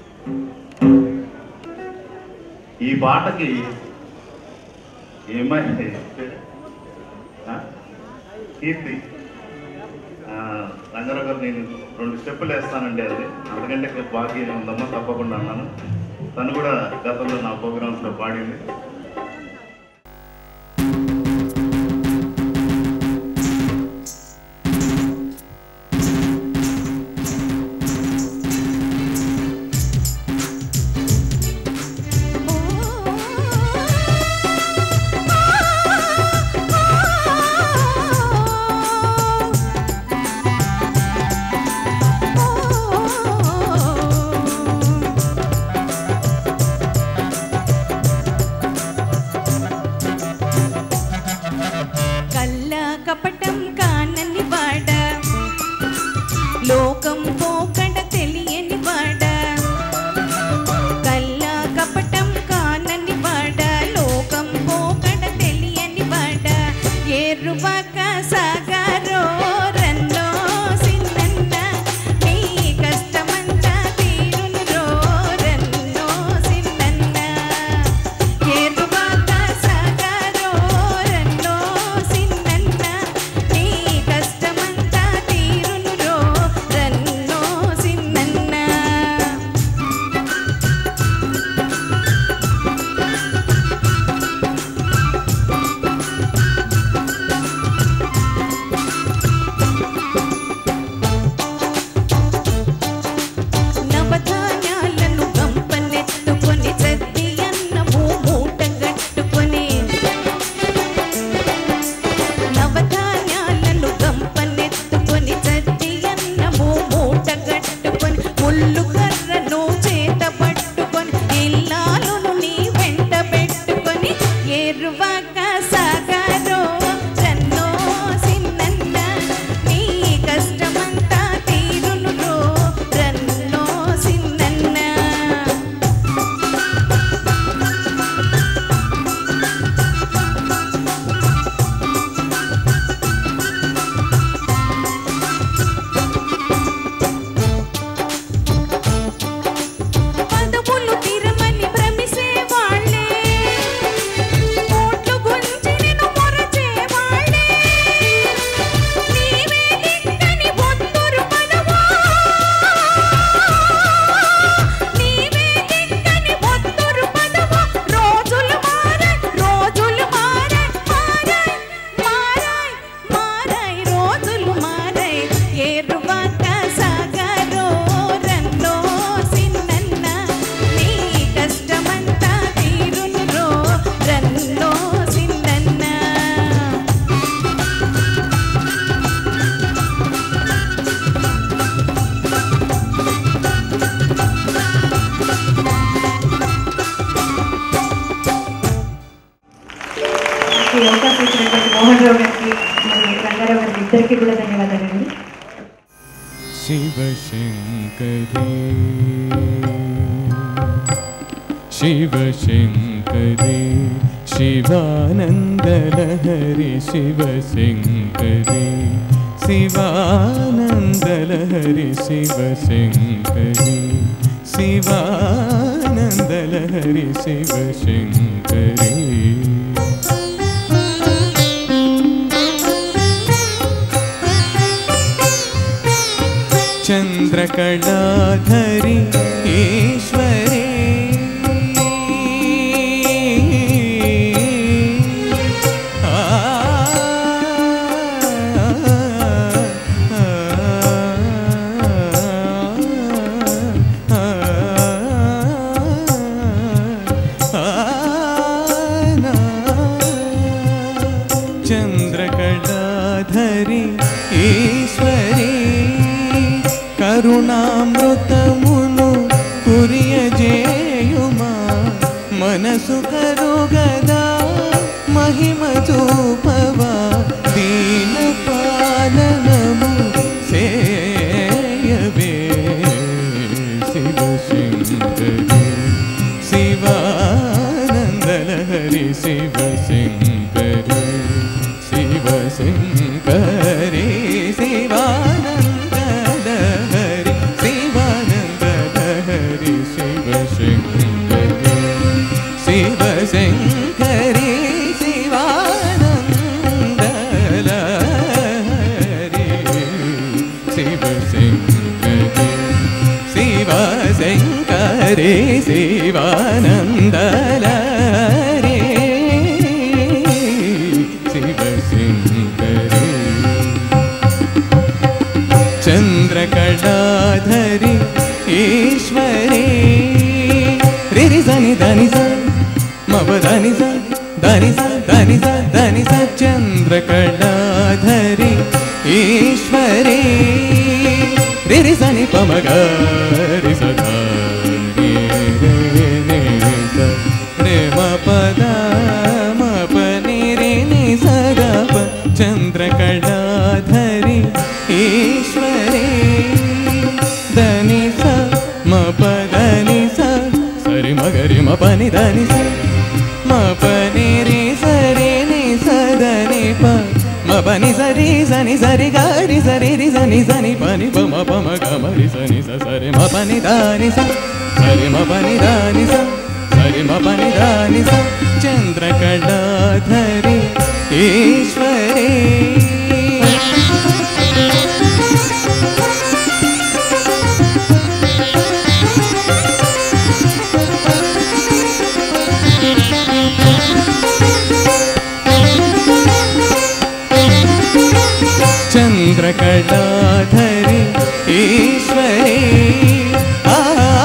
ఈ పాటకి ఏమైంది ఆ? కీర్తి ఆ, రంగారావు గారు నేను రెండు స్టెప్పులు వేస్తానండి అది అందుకంటే బాకీ ఉందమ్మా తప్పకుండా అన్నాను తను కూడా గతంలో నా ప్రోగ్రామ్స్లో పాడింది ఓ ఇద్దరికి కూడా ధన్యవాదాలండి शिवशङ्करे शिवशङ्करे शिवानन्दलहरि शिवशङ्करे शिवानन्दलहरि शिवशङ्करे शिवानन्दलहरि शिवशङ्करे चन्द्रकलाधरि ईश्वरे చంద్రకళాధరి ఈశ్వరి కరుణామృతమును కురియజేయుమా మనసు కరుగదా మహిమ చూపవా దీన పాలనము సేయవే శివశంకరి శివానందలహరి శివశంకరి శివశంకరి శివానందలహరి శివానందలహరి శివశంకరి శివశంకరి శివానందలహరి శివశంకరి శివశంకరి శివానందలహరి శివశంకరి చంద్రకళాధరి ఈశ్వరి రిరి సని ధని స మవ ధని స ధని స ధని స ధని స చంద్రకళాధరి ఈశ్వరి రిరి సని పమగ రి సదా రి రే నే స రే మ పద మ ప ని రి ని స గ ప చంద్రకళాధరి ఈశ్వరి దని స మ ప దని స సరి మగరి మ పని దని స మ పని రి సరి ని స దని ప మ పని సరి సని సరి గారి సరి రి సని సని పని ప మ ప మ గ మ రి సని స సరి మ పని దాని స సరి మ పని దాని స సరి మ పని దాని స చంద్రకళాధరి ఈశ్వరి చంద్రకళాధరి ఈశ్వరి ఆ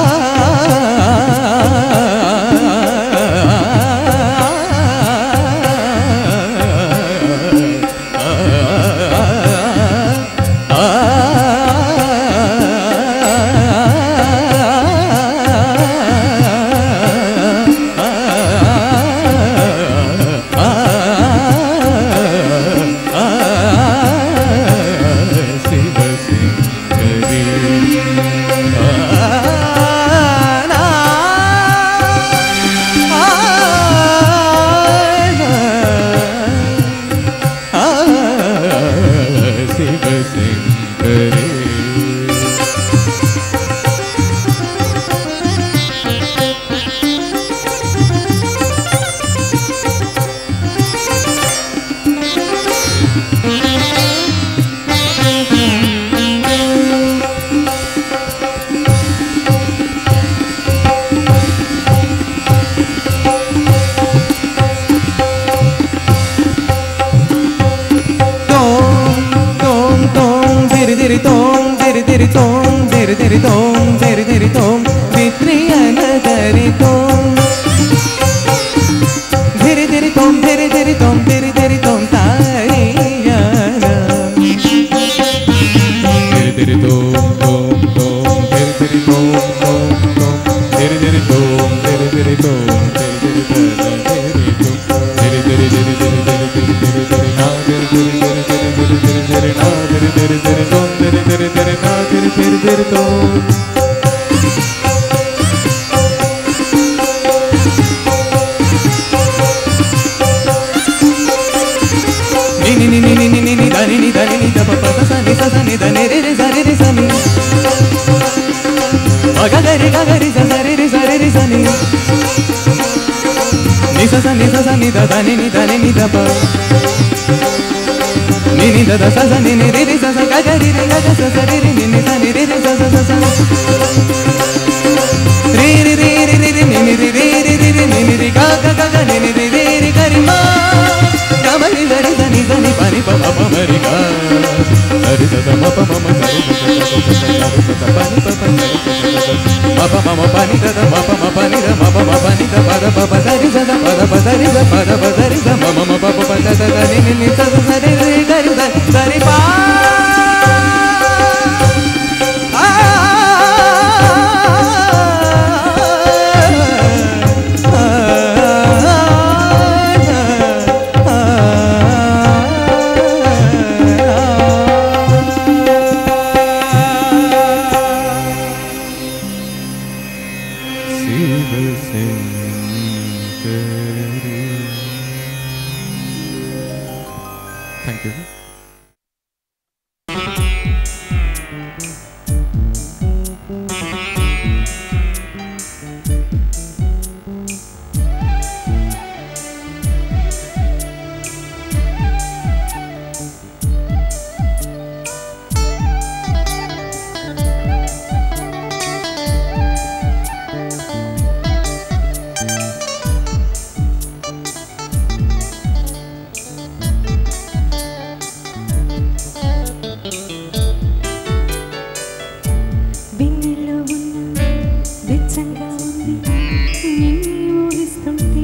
దిరి తోం దిరి దిరి తోం దిరి దిరి తోం దిరి దిరి తోం విత్రియన దరి తోం దిరి దిరి తోం దిరి దిరి తోం దిరి దిరి తోం తారియన దిరి దిరి తోం తోం తోం దిరి దిరి తోం తోం తోం దిరి దిరి తోం దిరి దిరి తోం దిరి దిరి తోం దిరి తోం దిరి దిరి దిరి దిరి దిరి దిరి దిరి దిరి నా దిరి దిరి దిరి దిరి దిరి దిరి దిరి నా తెరి తెరి తెరి తోం తెరి తెరి తెరి తా తెరి తెరి తెరి తోం ని ని ని ని ని ని ని ని దని ని దని ని ద ప ప స స ని స స ని ద ని రి రి స రి రి స ని మ గ గ రి గ గ రి స స రి రి స రి రి స ని ని స స ని స స ని ద ద ని ని ద ని ని ద ప ని ని ద ద స స ని ని రి రి స స గ గ రి రి గ గ స స రి రి ని ని స ని రి రి స స స స రి రి రి రి రి రి ని ని రి రి రి రి రి ని ని రి గ గ గ గ ని ని రి రి రి గ రి మా గ మ రి ద రి ద ని ద ని ప ని ప మ ప మ రి గ స రి స స మ ప మ మ స రి స స స స స స రి స స ప ని ప ప స రి స స స స మ ప మ మ ప ని ద ద మ ప మ ప ని ద మ ప మ ప ని ద ప ద ప ప స రి స స ప ద ప స రి స ప ద ప స రి స మ మ మ ప ప ప ద ద ద ని ని ని స స స రి రి గ రి స స రి ప Thank you. వెన్నెల్లో ఉన్న వెచ్చంగా ఉంది నిన్ను ఊహిస్తుంటే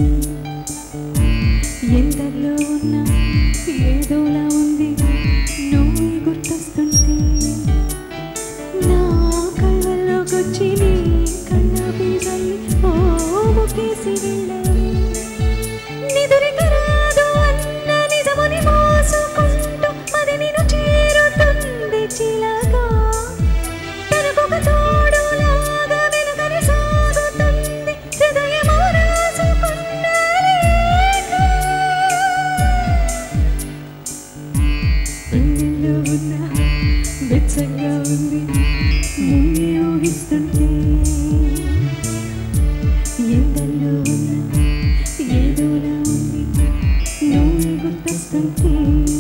ఎందల్లో ఉన్న ఏదోలా ఉంది నువ్వు గుర్తొస్తుంటే నా కళ్ళల్లోకొచ్చి నీ కళ్ళ బీజల్ని ఓ ముఖేసి వెళ్ళాలి నిదురిక రాదు అన్న నిజముని మోసుకుంటూ అది నిన్ను చేరుతుంది చిలగా తనకొక తోడులాగా వెనుకని సాగుతుంది హృదయము రాసుకున్న రేఖ. వెన్నెల్లో ఉన్న వెచ్చగా ఉంది నిన్నే ఊహిస్తుంటే ఎందల్లో ఉన్న ఏదోలా ఉంది నువ్వు గుర్తొస్తుంటే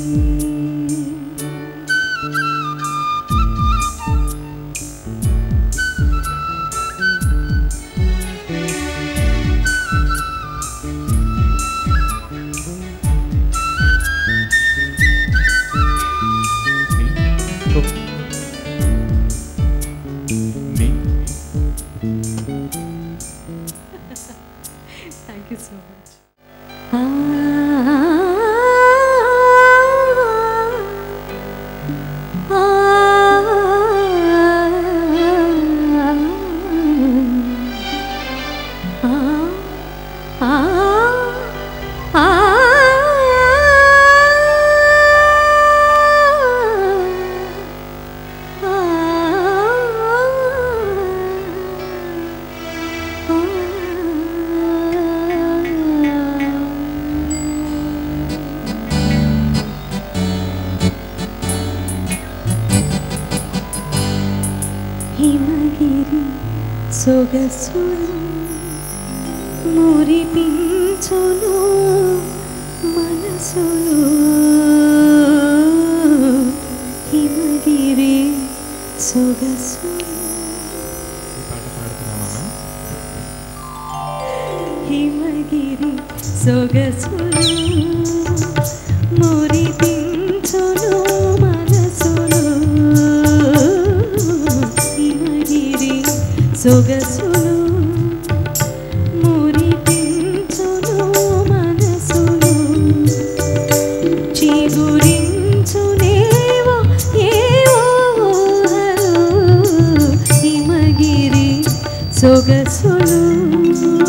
థ్యాంక్ యూ సో మచ్ హిమగిరి సొగసులు మురిపించును మనసులు హిమగిరి సొగసులు హిమగిరి సొగసులు మురిపించును మనసులు హిమగిరి సొగసులు మురిపించును మనసులు చిగురించునేవో ఏవో ఊహలు హిమగిరి సొగసులు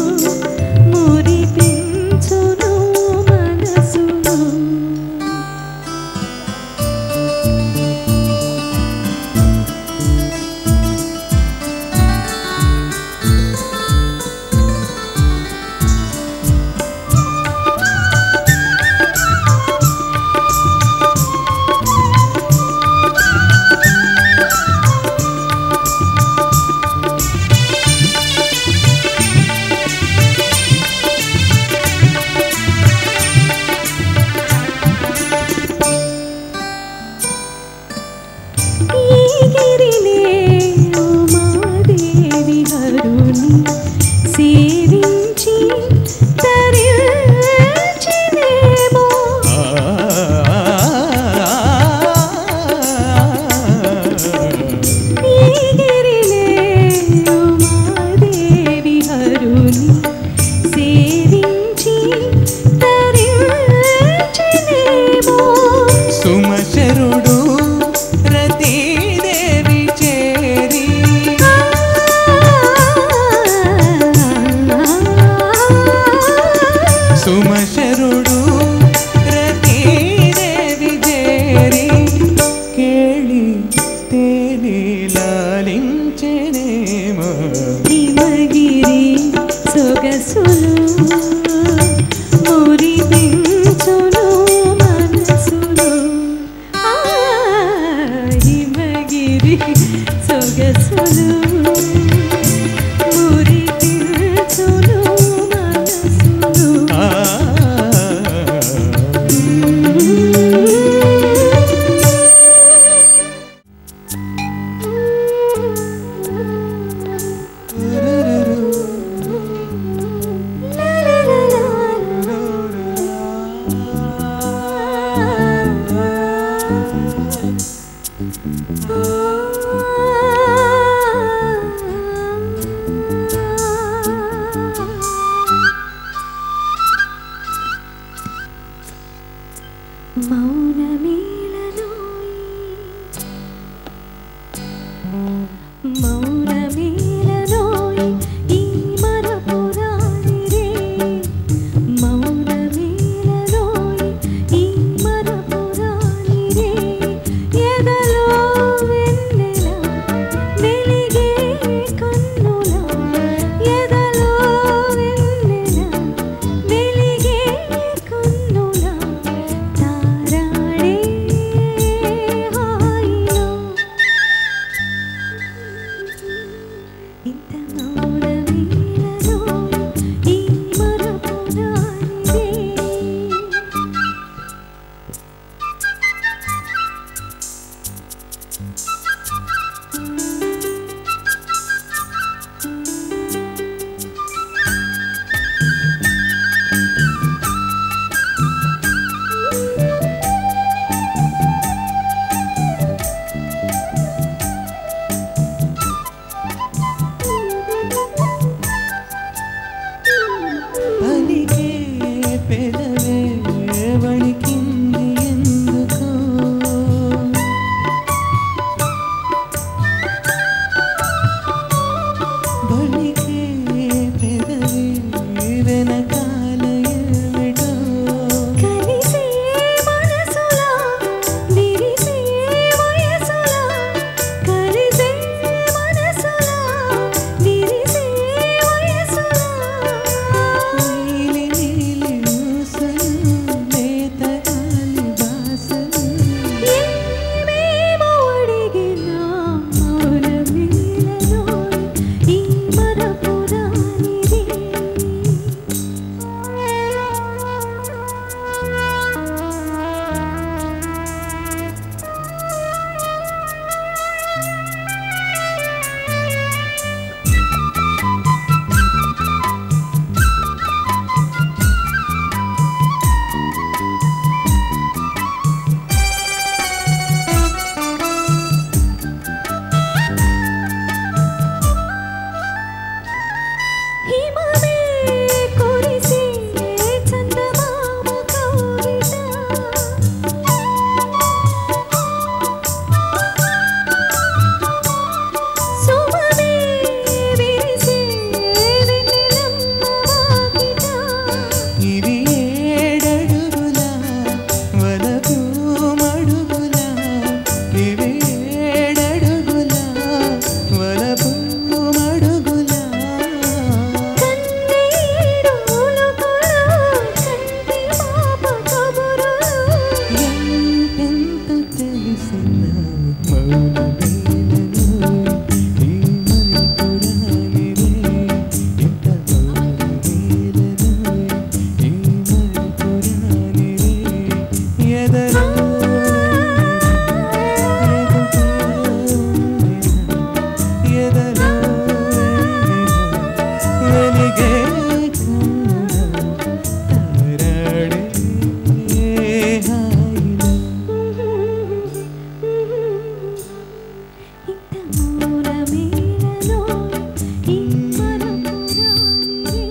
మురిపించును మనసులు సొగసులు మురిపించును మనసులు ఆ హిమగిరి సొగసులు మురిపించును మనసులు మౌనమీలలోయి మౌనమీలలోయి ఈ మరపురానిరే మౌనమీలలోయి ఈ మరపురానిరే ఎదలో వెన్నెల వెలిగే కన్నుల ఎదలో వెన్నెల వెలిగే కన్నుల తారాడే హాయిలో ఇంత మౌనమీలలో ఈ మరపురానిదే పలికే పెదవే వణికింది ఎందుకో వణికే పెదవే వెనకాల ఏమిటో కలిసే మనసులా విరిసే వయసులా కలిసే మనసులా విరిసే వయసులా నీలి నీలి ఊసలు లేత గాలి వాసలు ఏమేమో అడిగినా మౌనమీలలో ఈ మరపురానిదే హిమమే కురిసే చందమామ కౌగిట సుమమే విరిసే వెన్నెలమ్మ వాకిట ఇవి ఏడడుగుల వలపు మడుగుల ఇవి ఏడడుగుల వలపు మడుగుల కన్నీడు ఒలుకుల కంటి పాప కబురు ఎంతెంత తెలిసిన మౌనమేలను ఈ మరుపురానిరే ఇంత మౌనమేలను ఈ మరుపురానిరే ఎదలో ఎదలో వెలిగే కన్నుల తారాడే హాయిలో ఇంత మౌనమీలలో ఈ మరపురానిదే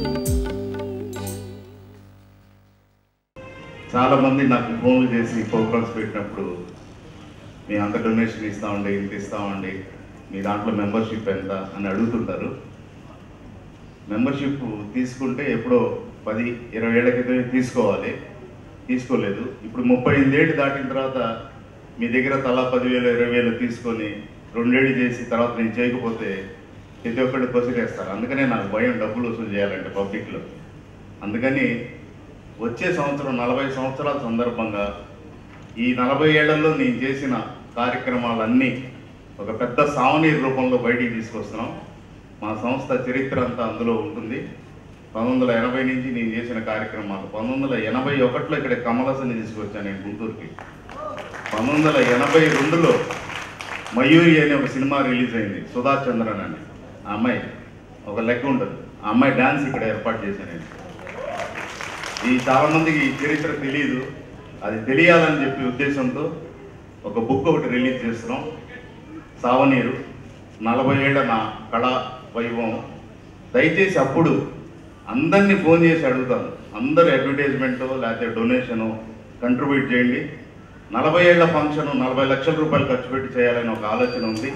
చాలా మంది నాకు ఫోన్లు చేసి ప్రోగ్రామ్స్ పెట్టినప్పుడు మీ అంత డొనేషన్ ఇస్తామండి ఇంత ఇస్తామండి మీ దాంట్లో మెంబర్షిప్ ఎంత అని అడుగుతుంటారు మెంబర్షిప్ తీసుకుంటే ఎప్పుడో పది ఇరవై ఏళ్ల క్రితమే తీసుకోవాలి తీసుకోలేదు ఇప్పుడు ముప్పై ఎనిమిదేళ్ళు దాటిన తర్వాత మీ దగ్గర తలా పదివేలు ఇరవై వేలు తీసుకొని రెండేళ్ళు చేసి తర్వాత నేను చేయకపోతే ప్రతి ఒక్కళ్ళు కొసిరేస్తారు అందుకనే నాకు భయం డబ్బులు వసూలు చేయాలంటే పబ్లిక్లో అందుకని వచ్చే సంవత్సరం నలభై సంవత్సరాల సందర్భంగా ఈ నలభై ఏళ్లలో నేను చేసిన కార్యక్రమాలన్నీ ఒక పెద్ద సావనీర్ రూపంలో బయటికి తీసుకొస్తున్నాం మా సంస్థ చరిత్ర అంతా అందులో ఉంటుంది పంతొమ్మిది వందల ఎనభై నుంచి నేను చేసిన కార్యక్రమాలు పంతొమ్మిది వందల ఎనభై ఒకటిలో ఇక్కడ కమలసని తీసుకొచ్చాను నేను గుంటూరుకి పంతొమ్మిది వందల ఎనభై రెండులో మయూరి అనే ఒక సినిమా రిలీజ్ అయింది సుధా చంద్రన్ అని ఆ అమ్మాయి ఒక లెక్క ఉంటుంది ఆ అమ్మాయి డ్యాన్స్ ఇక్కడ ఏర్పాటు చేశాను నేను ఈ చాలామందికి ఈ చరిత్ర తెలియదు అది తెలియాలని చెప్పి ఉద్దేశంతో ఒక బుక్ ఒకటి రిలీజ్ చేస్తున్నాం సావనీరు నలభై ఏళ్ళ నా కళా వైభవం దయచేసి అప్పుడు అందరినీ ఫోన్ చేసి అడుగుతాను అందరు అడ్వర్టైజ్మెంట్ లేకపోతే డొనేషను కంట్రిబ్యూట్ చేయండి నలభై ఏళ్ల ఫంక్షన్ నలభై లక్షల రూపాయలు ఖర్చు పెట్టి చేయాలని ఒక ఆలోచన ఉంది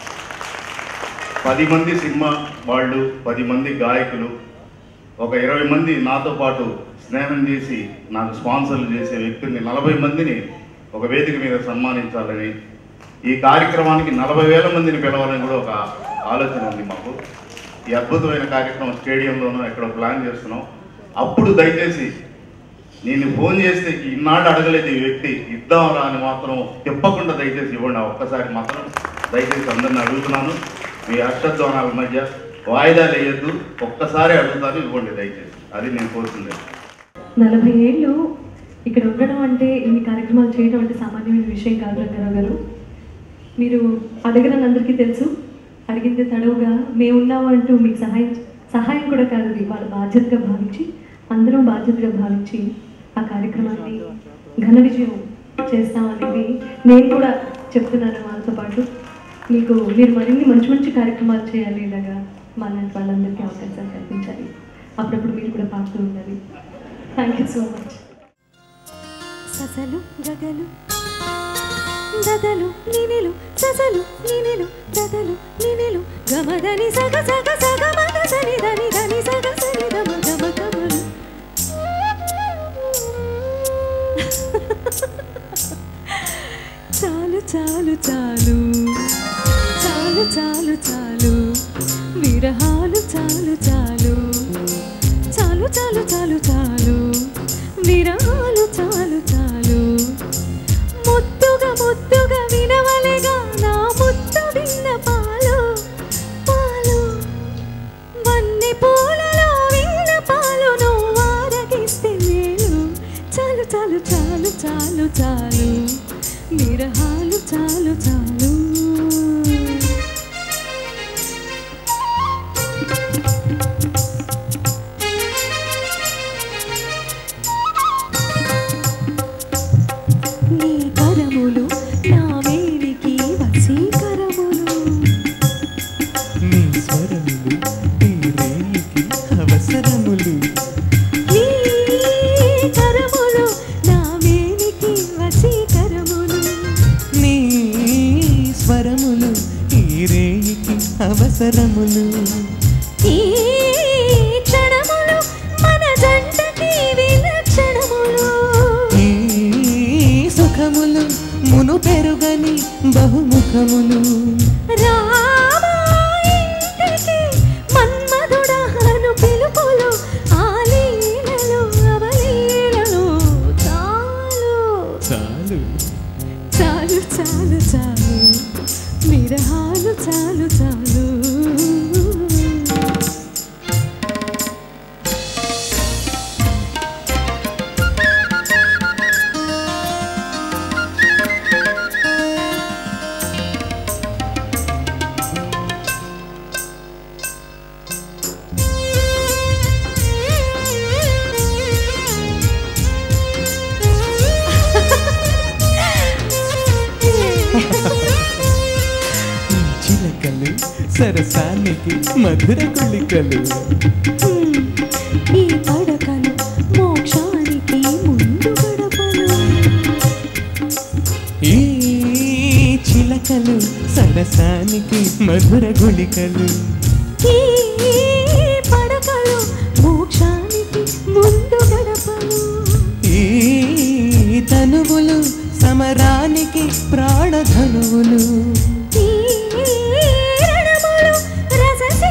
పది మంది సినిమా వాళ్ళు పది మంది గాయకులు ఒక ఇరవై మంది నాతో పాటు స్నేహం చేసి నాకు స్పాన్సర్లు చేసే వ్యక్తుల్ని నలభై మందిని ఒక వేదిక మీద సన్మానించాలని ఈ కార్యక్రమానికి నలభై వేల మందిని పిలవాలని కూడా ఒక ఆలోచన ఉంది మాకు ఈ అద్భుతమైన కార్యక్రమం స్టేడియంలోనూ ఎక్కడో ప్లాన్ చేస్తున్నాం అప్పుడు దయచేసి నేను ఫోన్ చేస్తే ఇన్నాళ్ళు అడగలేదు ఈ వ్యక్తి ఇద్దాంరా అని మాత్రం తిప్పకుండా దయచేసి ఇవ్వండి ఆ ఒక్కసారి మాత్రం దయచేసి అందరిని అడుగుతున్నాను మీ అష్టధ్వానాల మధ్య వాయిదాలు వేయద్దు ఒక్కసారి అడుగుతాను ఇవ్వండి దయచేసి అది నేను కోరుతుంది నలభై ఏళ్ళు ఇక్కడ ఉండడం అంటే ఇన్ని కార్యక్రమాలు చేయడం అంటే సామాన్యమైన విషయం కాదు రంగారావు గారు మీరు అడగనని అందరికీ తెలుసు అడిగింది తడవుగా మేమున్నాము అంటూ మీకు సహాయం సహాయం కూడా కాదు ఇది వాళ్ళ బాధ్యతగా భావించి అందరం బాధ్యతగా భావించి ఆ కార్యక్రమాన్ని ఘన విజయం చేస్తామనేది నేను కూడా చెప్తున్నాను వాళ్ళతో పాటు మీకు మీరు మరిన్ని మంచి మంచి కార్యక్రమాలు చేయాలి ఇలాగా మా లాంటి వాళ్ళందరికీ అవకాశాలు కల్పించాలి అప్పుడప్పుడు మీరు కూడా పాడుతూ ఉండాలి థ్యాంక్ యూ సో మచ్ ససలు గగలు గదలు నినిలు ససలు నినిలు గదలు నినిలు గమదని సగ సగ సగ మగ సని దని దని సగ సని గమ గమ గమలు చాలు చాలు చాలు చాలు చాలు చాలు విరహాలు చాలు చాలు చాలు చాలు చాలు చాలు విరహాలు చాలు చాలు ముద్దుగా ముద్దుగా వినవలెగా నా ముద్దు విన్న పాలు పాలు వన్నె పూలలో వీణ పాలు నువ్వు ఆరగిస్తే మేలు చాలు చాలు చాలు చాలు చాలు విరహాలు చాలు చాలు నీ కరములు నా వేడికి వశీకరములు నీ స్వరములు ఈ రేయికి అవసరములు నీ కరములు నా వేడికి వశీకరములు నీ స్వరములు ఈ రేయికి అవసరములు ఈ క్షణములు మన జంటకి విలక్షణములు ఈ సుఖములు మును పెరుగని బహుముఖములు రామా ఇంటికి మన్మధుడను పిలుపులు ఆ లీలలు అవలీలలు చాలు చాలు చాలు చాలు చాలు విరహాలు చాలు చాలు ఈ చిలకలు సరసానికి మధుర కుళికలు ఈ పడకలు మోక్షానికి ముందు గడపలు ఈ చిలకలు సరసానికి మధుర గుళికలు ఈ పడకలు మోక్షానికి ముందు గడపలు ఈ తనువులు సమరానికి ప్రాణధనువులు ఈ రణములు రససి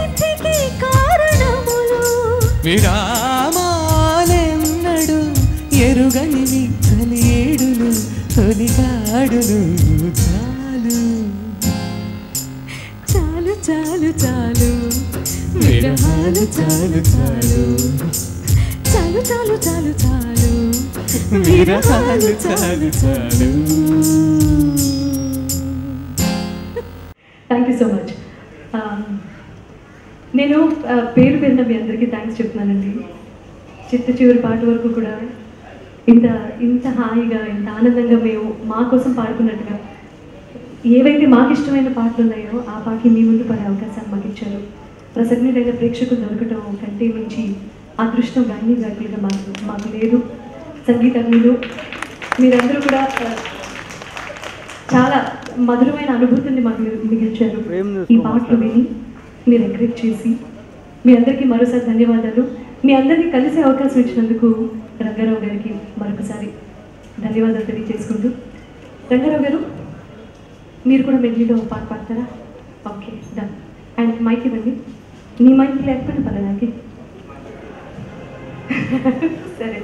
ఎరుగనివి చలి ఏడులు తొలిగాడులు చాలు చాలు చాలు చాలు విరహాలు చాలు చాలు చాలు చాలు చాలు చాలు విరహాలు చాలు చాలు థ్యాంక్ యూ సో మచ్ నేను ఆ, పేరు పేరున మీ అందరికీ థ్యాంక్స్ చెప్తున్నానండి చిత్త చివరి పాట వరకు కూడా ఇంత ఇంత హాయిగా ఇంత ఆనందంగా మేము మా కోసం పాడుకున్నట్టుగా ఏవైతే మాకు ఇష్టమైన పాటలు ఉన్నాయో ఆ పాటలు మీ ముందు పడే అవకాశాన్ని మాకు ఇచ్చారు ప్రసజ్ఞులైన ప్రేక్షకులు దొరకటం కంటే మించి అదృష్టం గాయని గాయకులుగా మాకు మాకు లేదు సంగీతజ్ఞులు మీరందరూ కూడా ఆ, చాలా మధురమైన అనుభూతిని మాకు మిగిల్చారు ఈ పాటలు విని మీరు ఎంకరేజ్ చేసి మీ అందరికీ మరోసారి ధన్యవాదాలు మీ అందరినీ కలిసే అవకాశం ఇచ్చినందుకు రంగారావు గారికి మరొకసారి ధన్యవాదాలు తెలియజేసుకుంటూ రంగారావు గారు మీరు కూడా మెల్లిలో ఒక పాట పాడతారా ఓకే డన్ అండ్ మైక్ ఇవ్వండి నీ మైక్ లేకపోయినా పర్లేదు నాకే సరే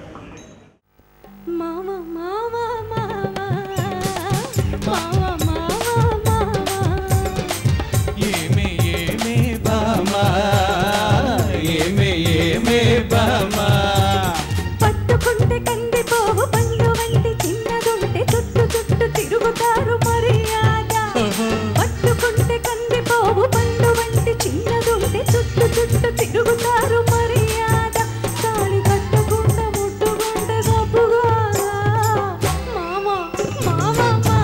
మామ మామ మామ మామ మామ మామ ఏమే ఏమే బామా ఏమే ఏమే బామా పట్టుకుంటే కందిపోవు పండు వంటి చిన్నదుంటే చుట్టు చుట్టు తిరుగుతారు మర్యాద పట్టుకుంటే కందిపోవు పండు వంటి చిన్నదుంటే చుట్టు చుట్టు తిరుగుతారు మర్యాద తాళి కట్టకుండా ముట్టుకుంటే గొప్పగా మామ మామ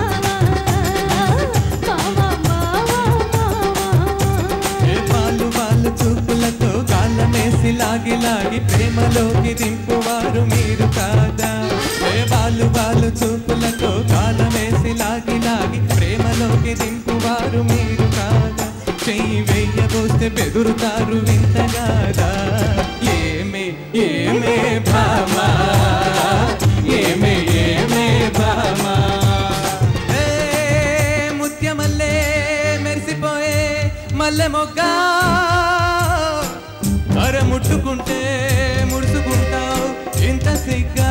మామ మామ ఏ వాళ్ళు వాళ్ళు చూపులతో కాళ్ళమేసి లాగి లాగి ప్రేమలోకి దింపువారు మీరు కాదా ఏ వాళ్ళు వాళ్ళు చూపులతో కాళ్ళమేసి లాగి లాగి ప్రేమలోకి దింపువారు మీరు కాదా చెయ్యి వెయ్యబోస్తే బెదురుతారు వింతగాదా ఏమే ఏమే భామా ఏమే ఏమే భామా ఏ ముత్యమల్లే మెరిసిపోయే మల్లె మొగ్గ అర ముట్టుకుంటే ముడుచుకుంటావు ఇంత సిగ్గా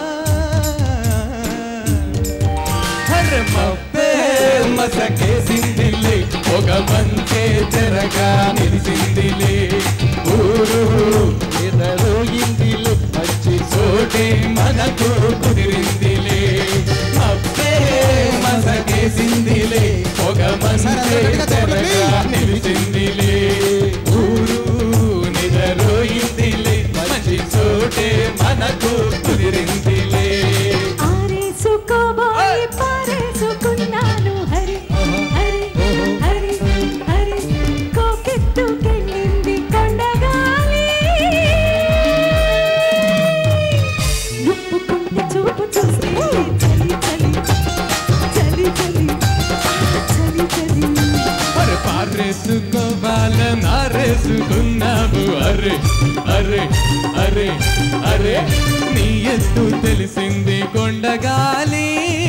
అరే మబ్బే మసకేసిందిలే ఒక మంచే తెరగా నిలిసిందిలే ఊరు ఎదరోయిందిలే మంచి చోటే మనకు కుదిరిందిలే మబ్బే మసకేసిందిలే ఒక మంచే తెరగా నిలిచిందిలే ఊరు నిదరోయిందిలే మంచి చోటే మనకు కుదిరిందిలే ఆరేసుకోబోయి పారేసుకున్నాను హరి హరి హరి హరి కోకెత్తుకెళ్ళింది కొండగాలి నుప్పుకుంటే చూపు చూస్తే చలి చలి చలి చలి చలి చలి అరే పారేసుకోవాల నారేసుకున్నావు అరే అరే అరే అరే నీ ఎత్తు తెలిసింది కొండగాలి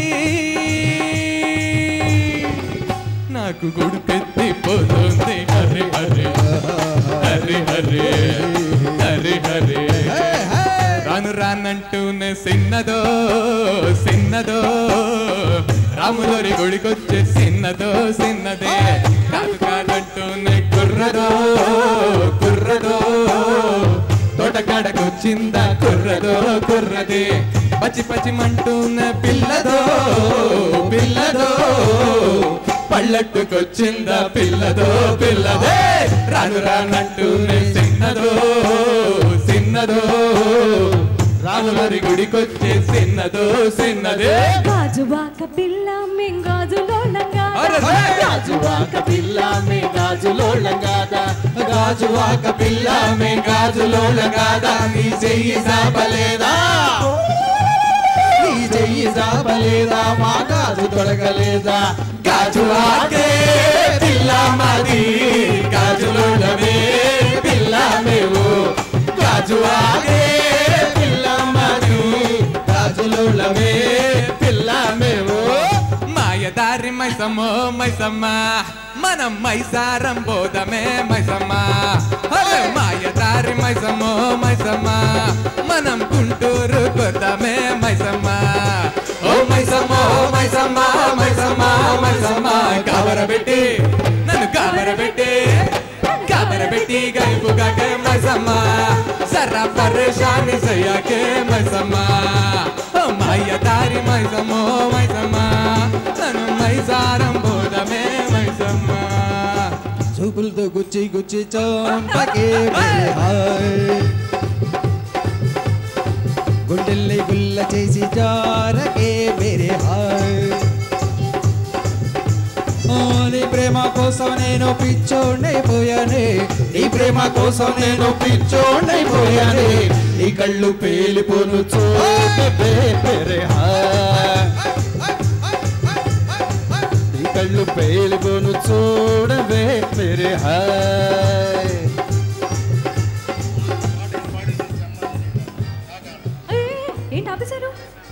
నాకు గుడిపెత్తిపోతుంది అరే అరే అరే అరే అరే అరే రాను రానంటూనే సిన్నదో సిన్నదో రాములోరి గుడికొచ్చే సిన్నదో సిన్నదే కాదు కాదంటూనే కుర్రదో కుర్రదో తోటకాడకొచ్చిందా కుర్రదో కుర్రదే పచ్చి పచ్చిమంటూన పిల్లదో పిల్లదో పళ్ళట్టుకొచ్చిందా పిల్లదో పిల్లదే రాను రానంటూనే సిన్నదో సిన్నదో రాములరి గుడికొచ్చే సిన్నదో సిన్నదే గాజువాక పిల్ల మెంగాజులోలంగా గాజువాక పిల్ల మే గాజులోళంగాద గాజువాక పిల్ల మే గాజులోళంగాద నీ చెయ్యి సాపలేదా నీ చెయ్యి సాపలేదా మా గాజు తొడగలేదా గాజువాకే పిల్ల మాది గాజులోళమే పిల్ల మేము గాజువాకే పిల్ల మాది గాజులోళమే పిల్ల మేము మాయదారి మైసమ్మో మైసమ్మ మనం మైసారం పోదమే మైసమ్మ హలో మాయదారి మైసమ్మో మైసమ్మ మనం గుంటూరు కొద్దమే మైసమ్మ ఓ మైసమ్మ ఓ మైసమ్మ మైసమ్మ మైసమ్మ కావరబెట్టి నన్ను కావరబెట్టి కావరబెట్టి గైపుగాకే మైసమ్మ సర్రా పరేషాని సయ్యాకే మైసమ్మ ఓ మాయదారి మైసమ్మో మైసమ్మ నన్ను మైసారం పోదమే మైసమ్మ చూపులతో గుచ్చి గుచ్చి చంపకే మేరే హాయ్ గుండెల్ని గుల్ల చేసి జారకే మేరే హాయ్ ఓ, నీ ప్రేమ కోసం నేను పిచ్చోడైపోయానే నీ ప్రేమ కోసం నేను పిచ్చోడైపోయానే నీ కళ్ళు పేలిపోను చూపే మేరే హాయ్ నీ కళ్ళు పేలిపోను చూడవే మేరే హాయ్ ఏయ్, ఏంటి ఆపేశారు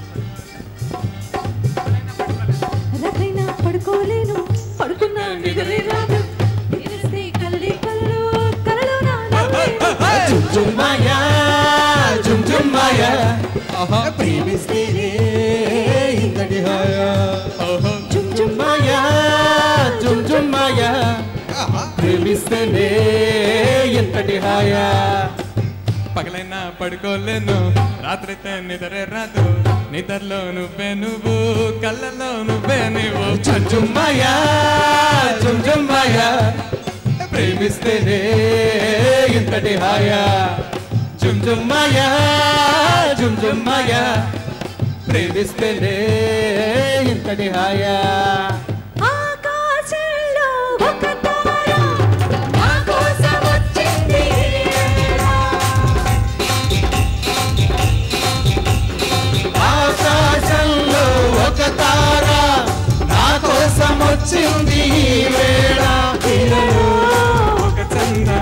రాత్రైనా పడుకోలేను పడుకున్నా నిద్రే రాదు తెలిస్తే కలలే కలలు కలలో నా నవ్వేను. జుమ్ జుమ్ మాయా జుమ్ జుమ్ మాయా ప్రేమిస్తేనే ఇంతటి హాయా జుమ్ జుమ్ మాయా జుమ్ జుమ్ మాయా ప్రేమిస్తేనే ఎంతటి హాయా పగలైనా పడుకోలేను రాత్రైతే నిద్రే రాదు నిద్రలో నువ్వే నువ్వు కళ్ళలో నువ్వే నువ్వు జుమ్ జుమ్ మాయా జుమ్ జుమ్ మాయా ప్రేమిస్తేనే ఇంతటి హాయా జుమ్ జుమ్ మాయా జుమ్ జుమ్ మాయా ప్రేమిస్తేనే ఇంతటి హాయా ఆకాశంలో ఒక తార నా కోసం వచ్చింది ఆకాశంలో ఒక తార నా కోసం వచ్చింది ఈ వేళ ఇలలో ఒక చందన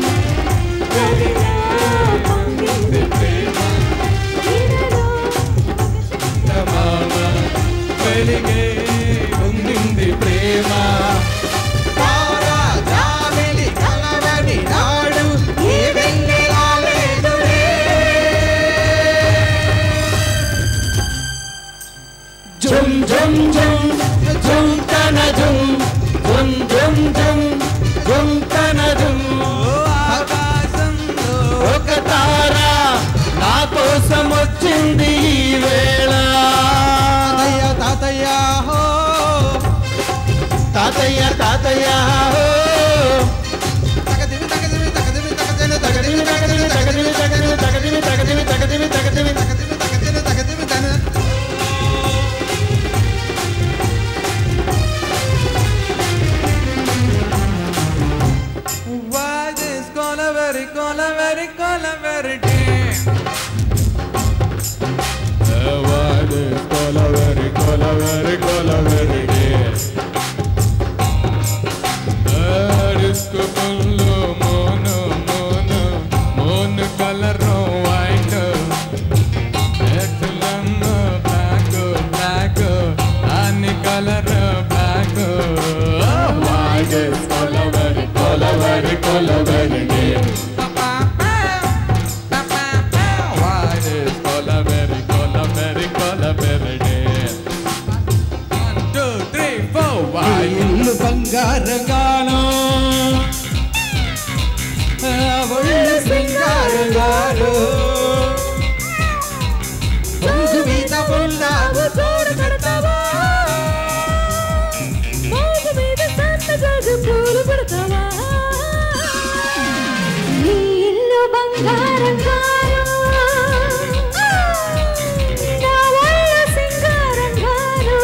మామ వెలిగే ఉండింది ప్రేమ తారా జాబిలి కలవని నాడు ఈ వెన్నెలా లేదులే. జుమ్ జుమ్ జుమ్ జుమ్ తన జుమ్ జుమ్ జుమ్ జుమ్ జుమ్ తన జుమ్ ఆకాశంలో ఒక తార నా కోసం వచ్చింది ఈ వేళ తాతయ్య హో తాతయ్య తాతయ్య హో తగదిమి తగదిమి తగదిమి తగదిమి తగదిమి తగదిమి తగదిమి తగదిమి తగదిమి తగదిమి తగదిమి తగదిమి తగదిమి తగదిమి తగదిమి Why this colaveri, colaveri, colaveri day? Why this colaveri, colaveri, colaveri day? Disco fullo mono, mono, mono color white. Excellent black, black, any color black. Why this colaveri, colaveri, colaveri day? Why this colaveri, colaveri, colaveri day? One, two, three, four. Why ఇల్లు బంగారంగాను ఒళ్ళు సింగారంగాను పొంగు మీద ఉన్నావు తోడు కడతావా మోగు మీద సన్నజాజి పూలు పెడతావా నీ ఇల్లు బంగారం గాను నా ఒళ్ళు సింగారం గాను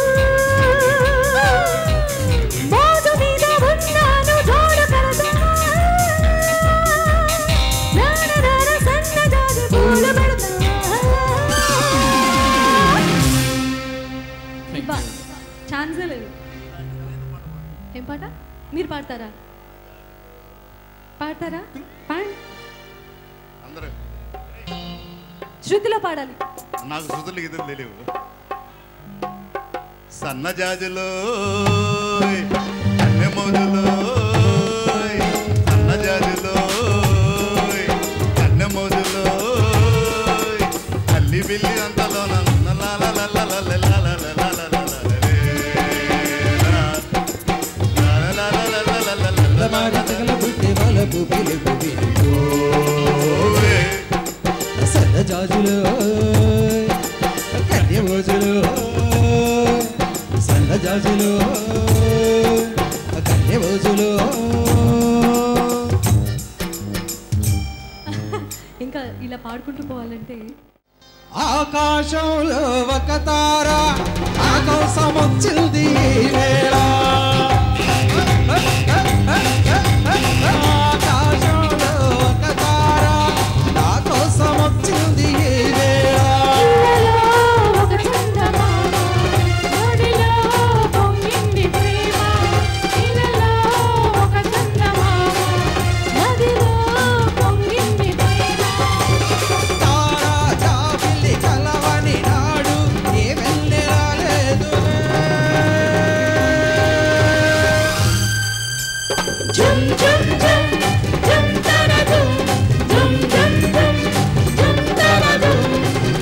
మోగు మీద ఉన్నాను తోడు కడతావా నాననాన సన్నజాజి పూలు పెడతావా ఛాన్సే లేదు ఏం పాట మీరు పాడతారా పాడతారా పాడండి అందరూ శృతిలో పాడాలి నాకు శృతులు గీతలు తెలియవు సన్నజాజులో అన్ని కన్నెమోజులో సన్నజాజులో కన్నెమోజులో అల్లి బిల్లి అంతలో సన్నజాజులు కన్యమోజులు సన్నజాజులు కన్యమోజులు ఇంకా ఇలా పాడుకుంటూ పోవాలంటే ఆకాశంలో ఒక తార ఆకాశం వచ్చింది ఈ వేళ ఆకాశంలో ఒక తార నా కోసం వచ్చింది ఈ వేళ ఒక చందమామ ఒడిలో పొంగింది ప్రేమ ఇలలో ఒక చందమామ నదిలో పొంగింది ప్రేమ తారా జాబిల్లి కలవని నాడు ఏ వెళ్ళి రాలేదు జుమ్ జుమ్ జుమ్ జుమ్ తరదుమ్ జుమ్ జుమ్ జుమ్ జుమ్ తరదుమ్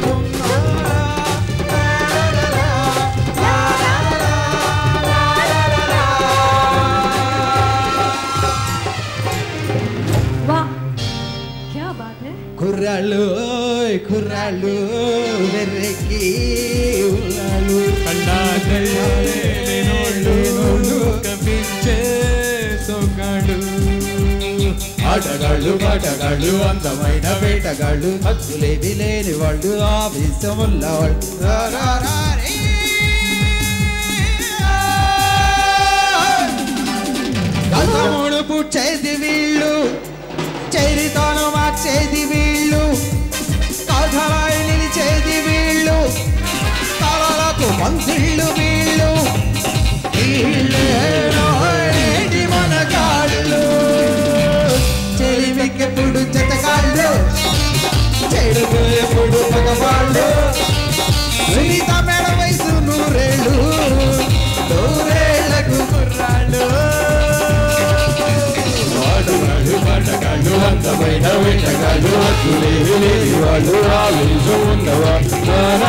వా క్యా బాత్ హై కుర్రాళ్ళు ఓయ్ కుర్రాళ్ళు వెర్రెక్కి ఉన్నాళ్ళు కపించే సోకాడు ఆటగాళ్ళు పాటగాళ్ళు అందమైన వేటగాళ్ళు హద్దులేవి లేని వాళ్ళు ఆవేశమున్న వాళ్ళు రా, రా, రా, రే. గతముడు పుట్టేది వీళ్ళు చరితను మార్చేది వీళ్ళు కథలాయి నిలిచేది వీళ్ళు కళలకు మంత్రిళ్ళు వీళ్ళు వీళ్ళేటి మన కాళ్ళు చెలిమికెప్పుడు చెతకాళ్ళు చెడుకు ఎప్పుడు పగవాళ్ళు సునీత మేడ వయసు నూరేళ్ళు నూరేళ్లకు కుర్రాళ్ళు ఆటగాళ్ళు పాటగాళ్ళు అందమైన వేటగాళ్ళు హద్దులేవి లేని వాళ్ళు ఆవేశం ఉన్నవాళ్ళు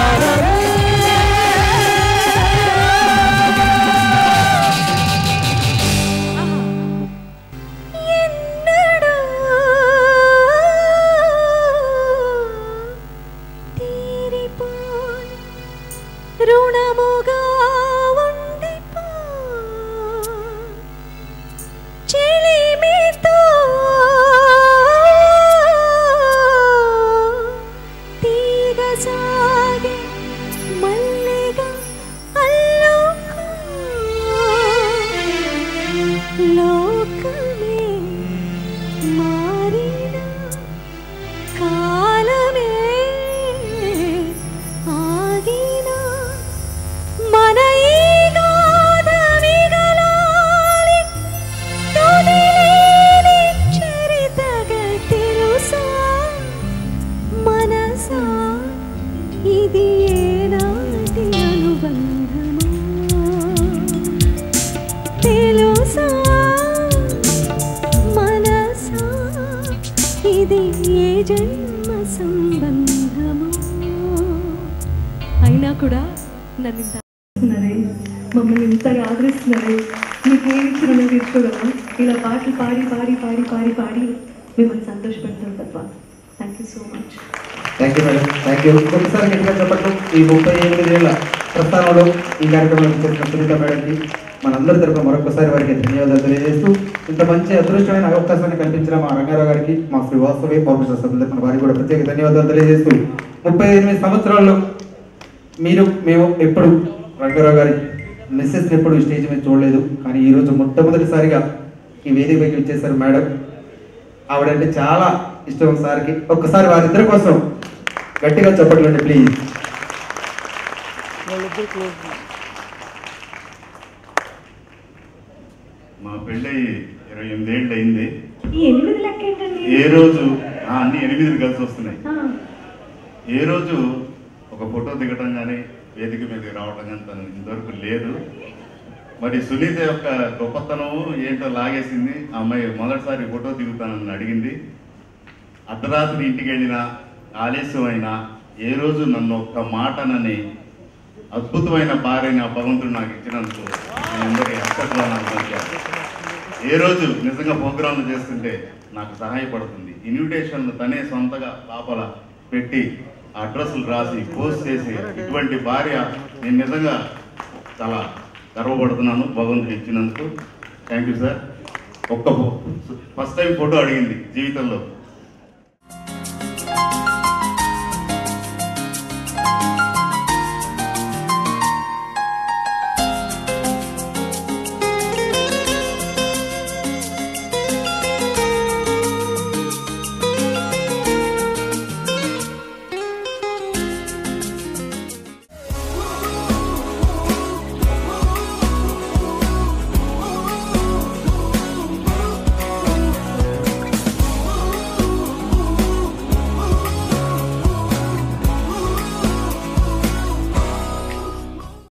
ఎన్నడూ తీరిపోయి రుణముగా ఉండిపో చెలిమితో తీగ సాగే మల్లిగా అల్లుకో లోకమే మారిన కాలమే ఆగిన మన ఈ గాథ మిగలాలి తుదిలేని చరితగా తెలుసా మనసా ఇది ఏనాటి అనుబంధమా తెలుసా మనసా ఇది ఏ జన్మ సంబంధమా అయినా కూడా నన్ను ఇంత ఆదరిస్తున్నారే మమ్మల్ని ఇంతగా ఆదరిస్తున్నారే మీకు ఏమి ఇచ్చిన తీర్చుకోగలమా ఇలా పాటలు పాడి పాడి పాడి పాడి పాడి మిమ్మల్ని సంతోషపెడతాం తప్ప thank you so much thank you madam thank you ఒకసారి గట్టిగా చెప్పట్లు ఈ ముప్పై ఎనిమిది ఏళ్ళ ప్రస్థానంలో ఈ కార్యక్రమానికి చేసిన సునీత మేడంకి మనందరి తరపున మరొకసారి వారికి ధన్యవాదాలు తెలియజేస్తూ ఇంత మంచి అదృష్టమైన అవకాశాన్ని కల్పించిన మా రంగారావు గారికి మా శ్రీ వాస్తవి పౌరుష మన వారికి కూడా ప్రత్యేక ధన్యవాదాలు తెలియజేస్తూ ముప్పై ఎనిమిది సంవత్సరాల్లో మీరు మేము ఎప్పుడు రంగారావు గారి మెసేజ్ని ఎప్పుడు ఈ స్టేజ్ మీద చూడలేదు కానీ ఈరోజు మొట్టమొదటిసారిగా ఈ వేదికపైకి వచ్చేసారు మేడం ఆవిడంటే చాలా ఇష్టం సార్కి ఒక్కసారి వారిద్దరి కోసం గట్టిగా చెప్పట్లండి ప్లీజ్ మా పెళ్ళి ఇరవై ఎనిమిది ఏళ్ళు అయింది ఈ ఎనిమిది లెక్క ఏంటండి ఏ రోజు ఆ, అన్ని ఎనిమిది కలిసి వస్తున్నాయి ఆ, ఏ రోజు ఒక ఫోటో దిగటం కానీ వేదిక మీదకి రావటం కానీ తను ఇంతవరకు లేదు మరి సునీత యొక్క గొప్పతనం ఏంటో లాగేసింది ఆ అమ్మాయి మొదటిసారి ఫోటో దిగుతానని అడిగింది అర్ధరాత్రి ఇంటికి వెళ్ళినా ఆలస్యమైనా ఏ రోజు నన్ను ఒక్క మాటనని అద్భుతమైన భార్యని ఆ భగవంతుడు నాకు ఇచ్చినందుకు నేను అందరికీ అష్టప్రాణాలు పలికాను. ఏ రోజు నిజంగా ప్రోగ్రాంలు చేస్తుంటే నాకు సహాయపడుతుంది ఇన్విటేషన్ తనే సొంతగా లోపల పెట్టి ఆ అడ్రస్లు రాసి పోస్ట్ చేసి ఇటువంటి భార్య నేను నిజంగా చాలా గర్వపడుతున్నాను భగవంతుడు ఇచ్చినందుకు థ్యాంక్ యూ సార్ ఒక్క ఫస్ట్ టైం ఫోటో అడిగింది జీవితంలో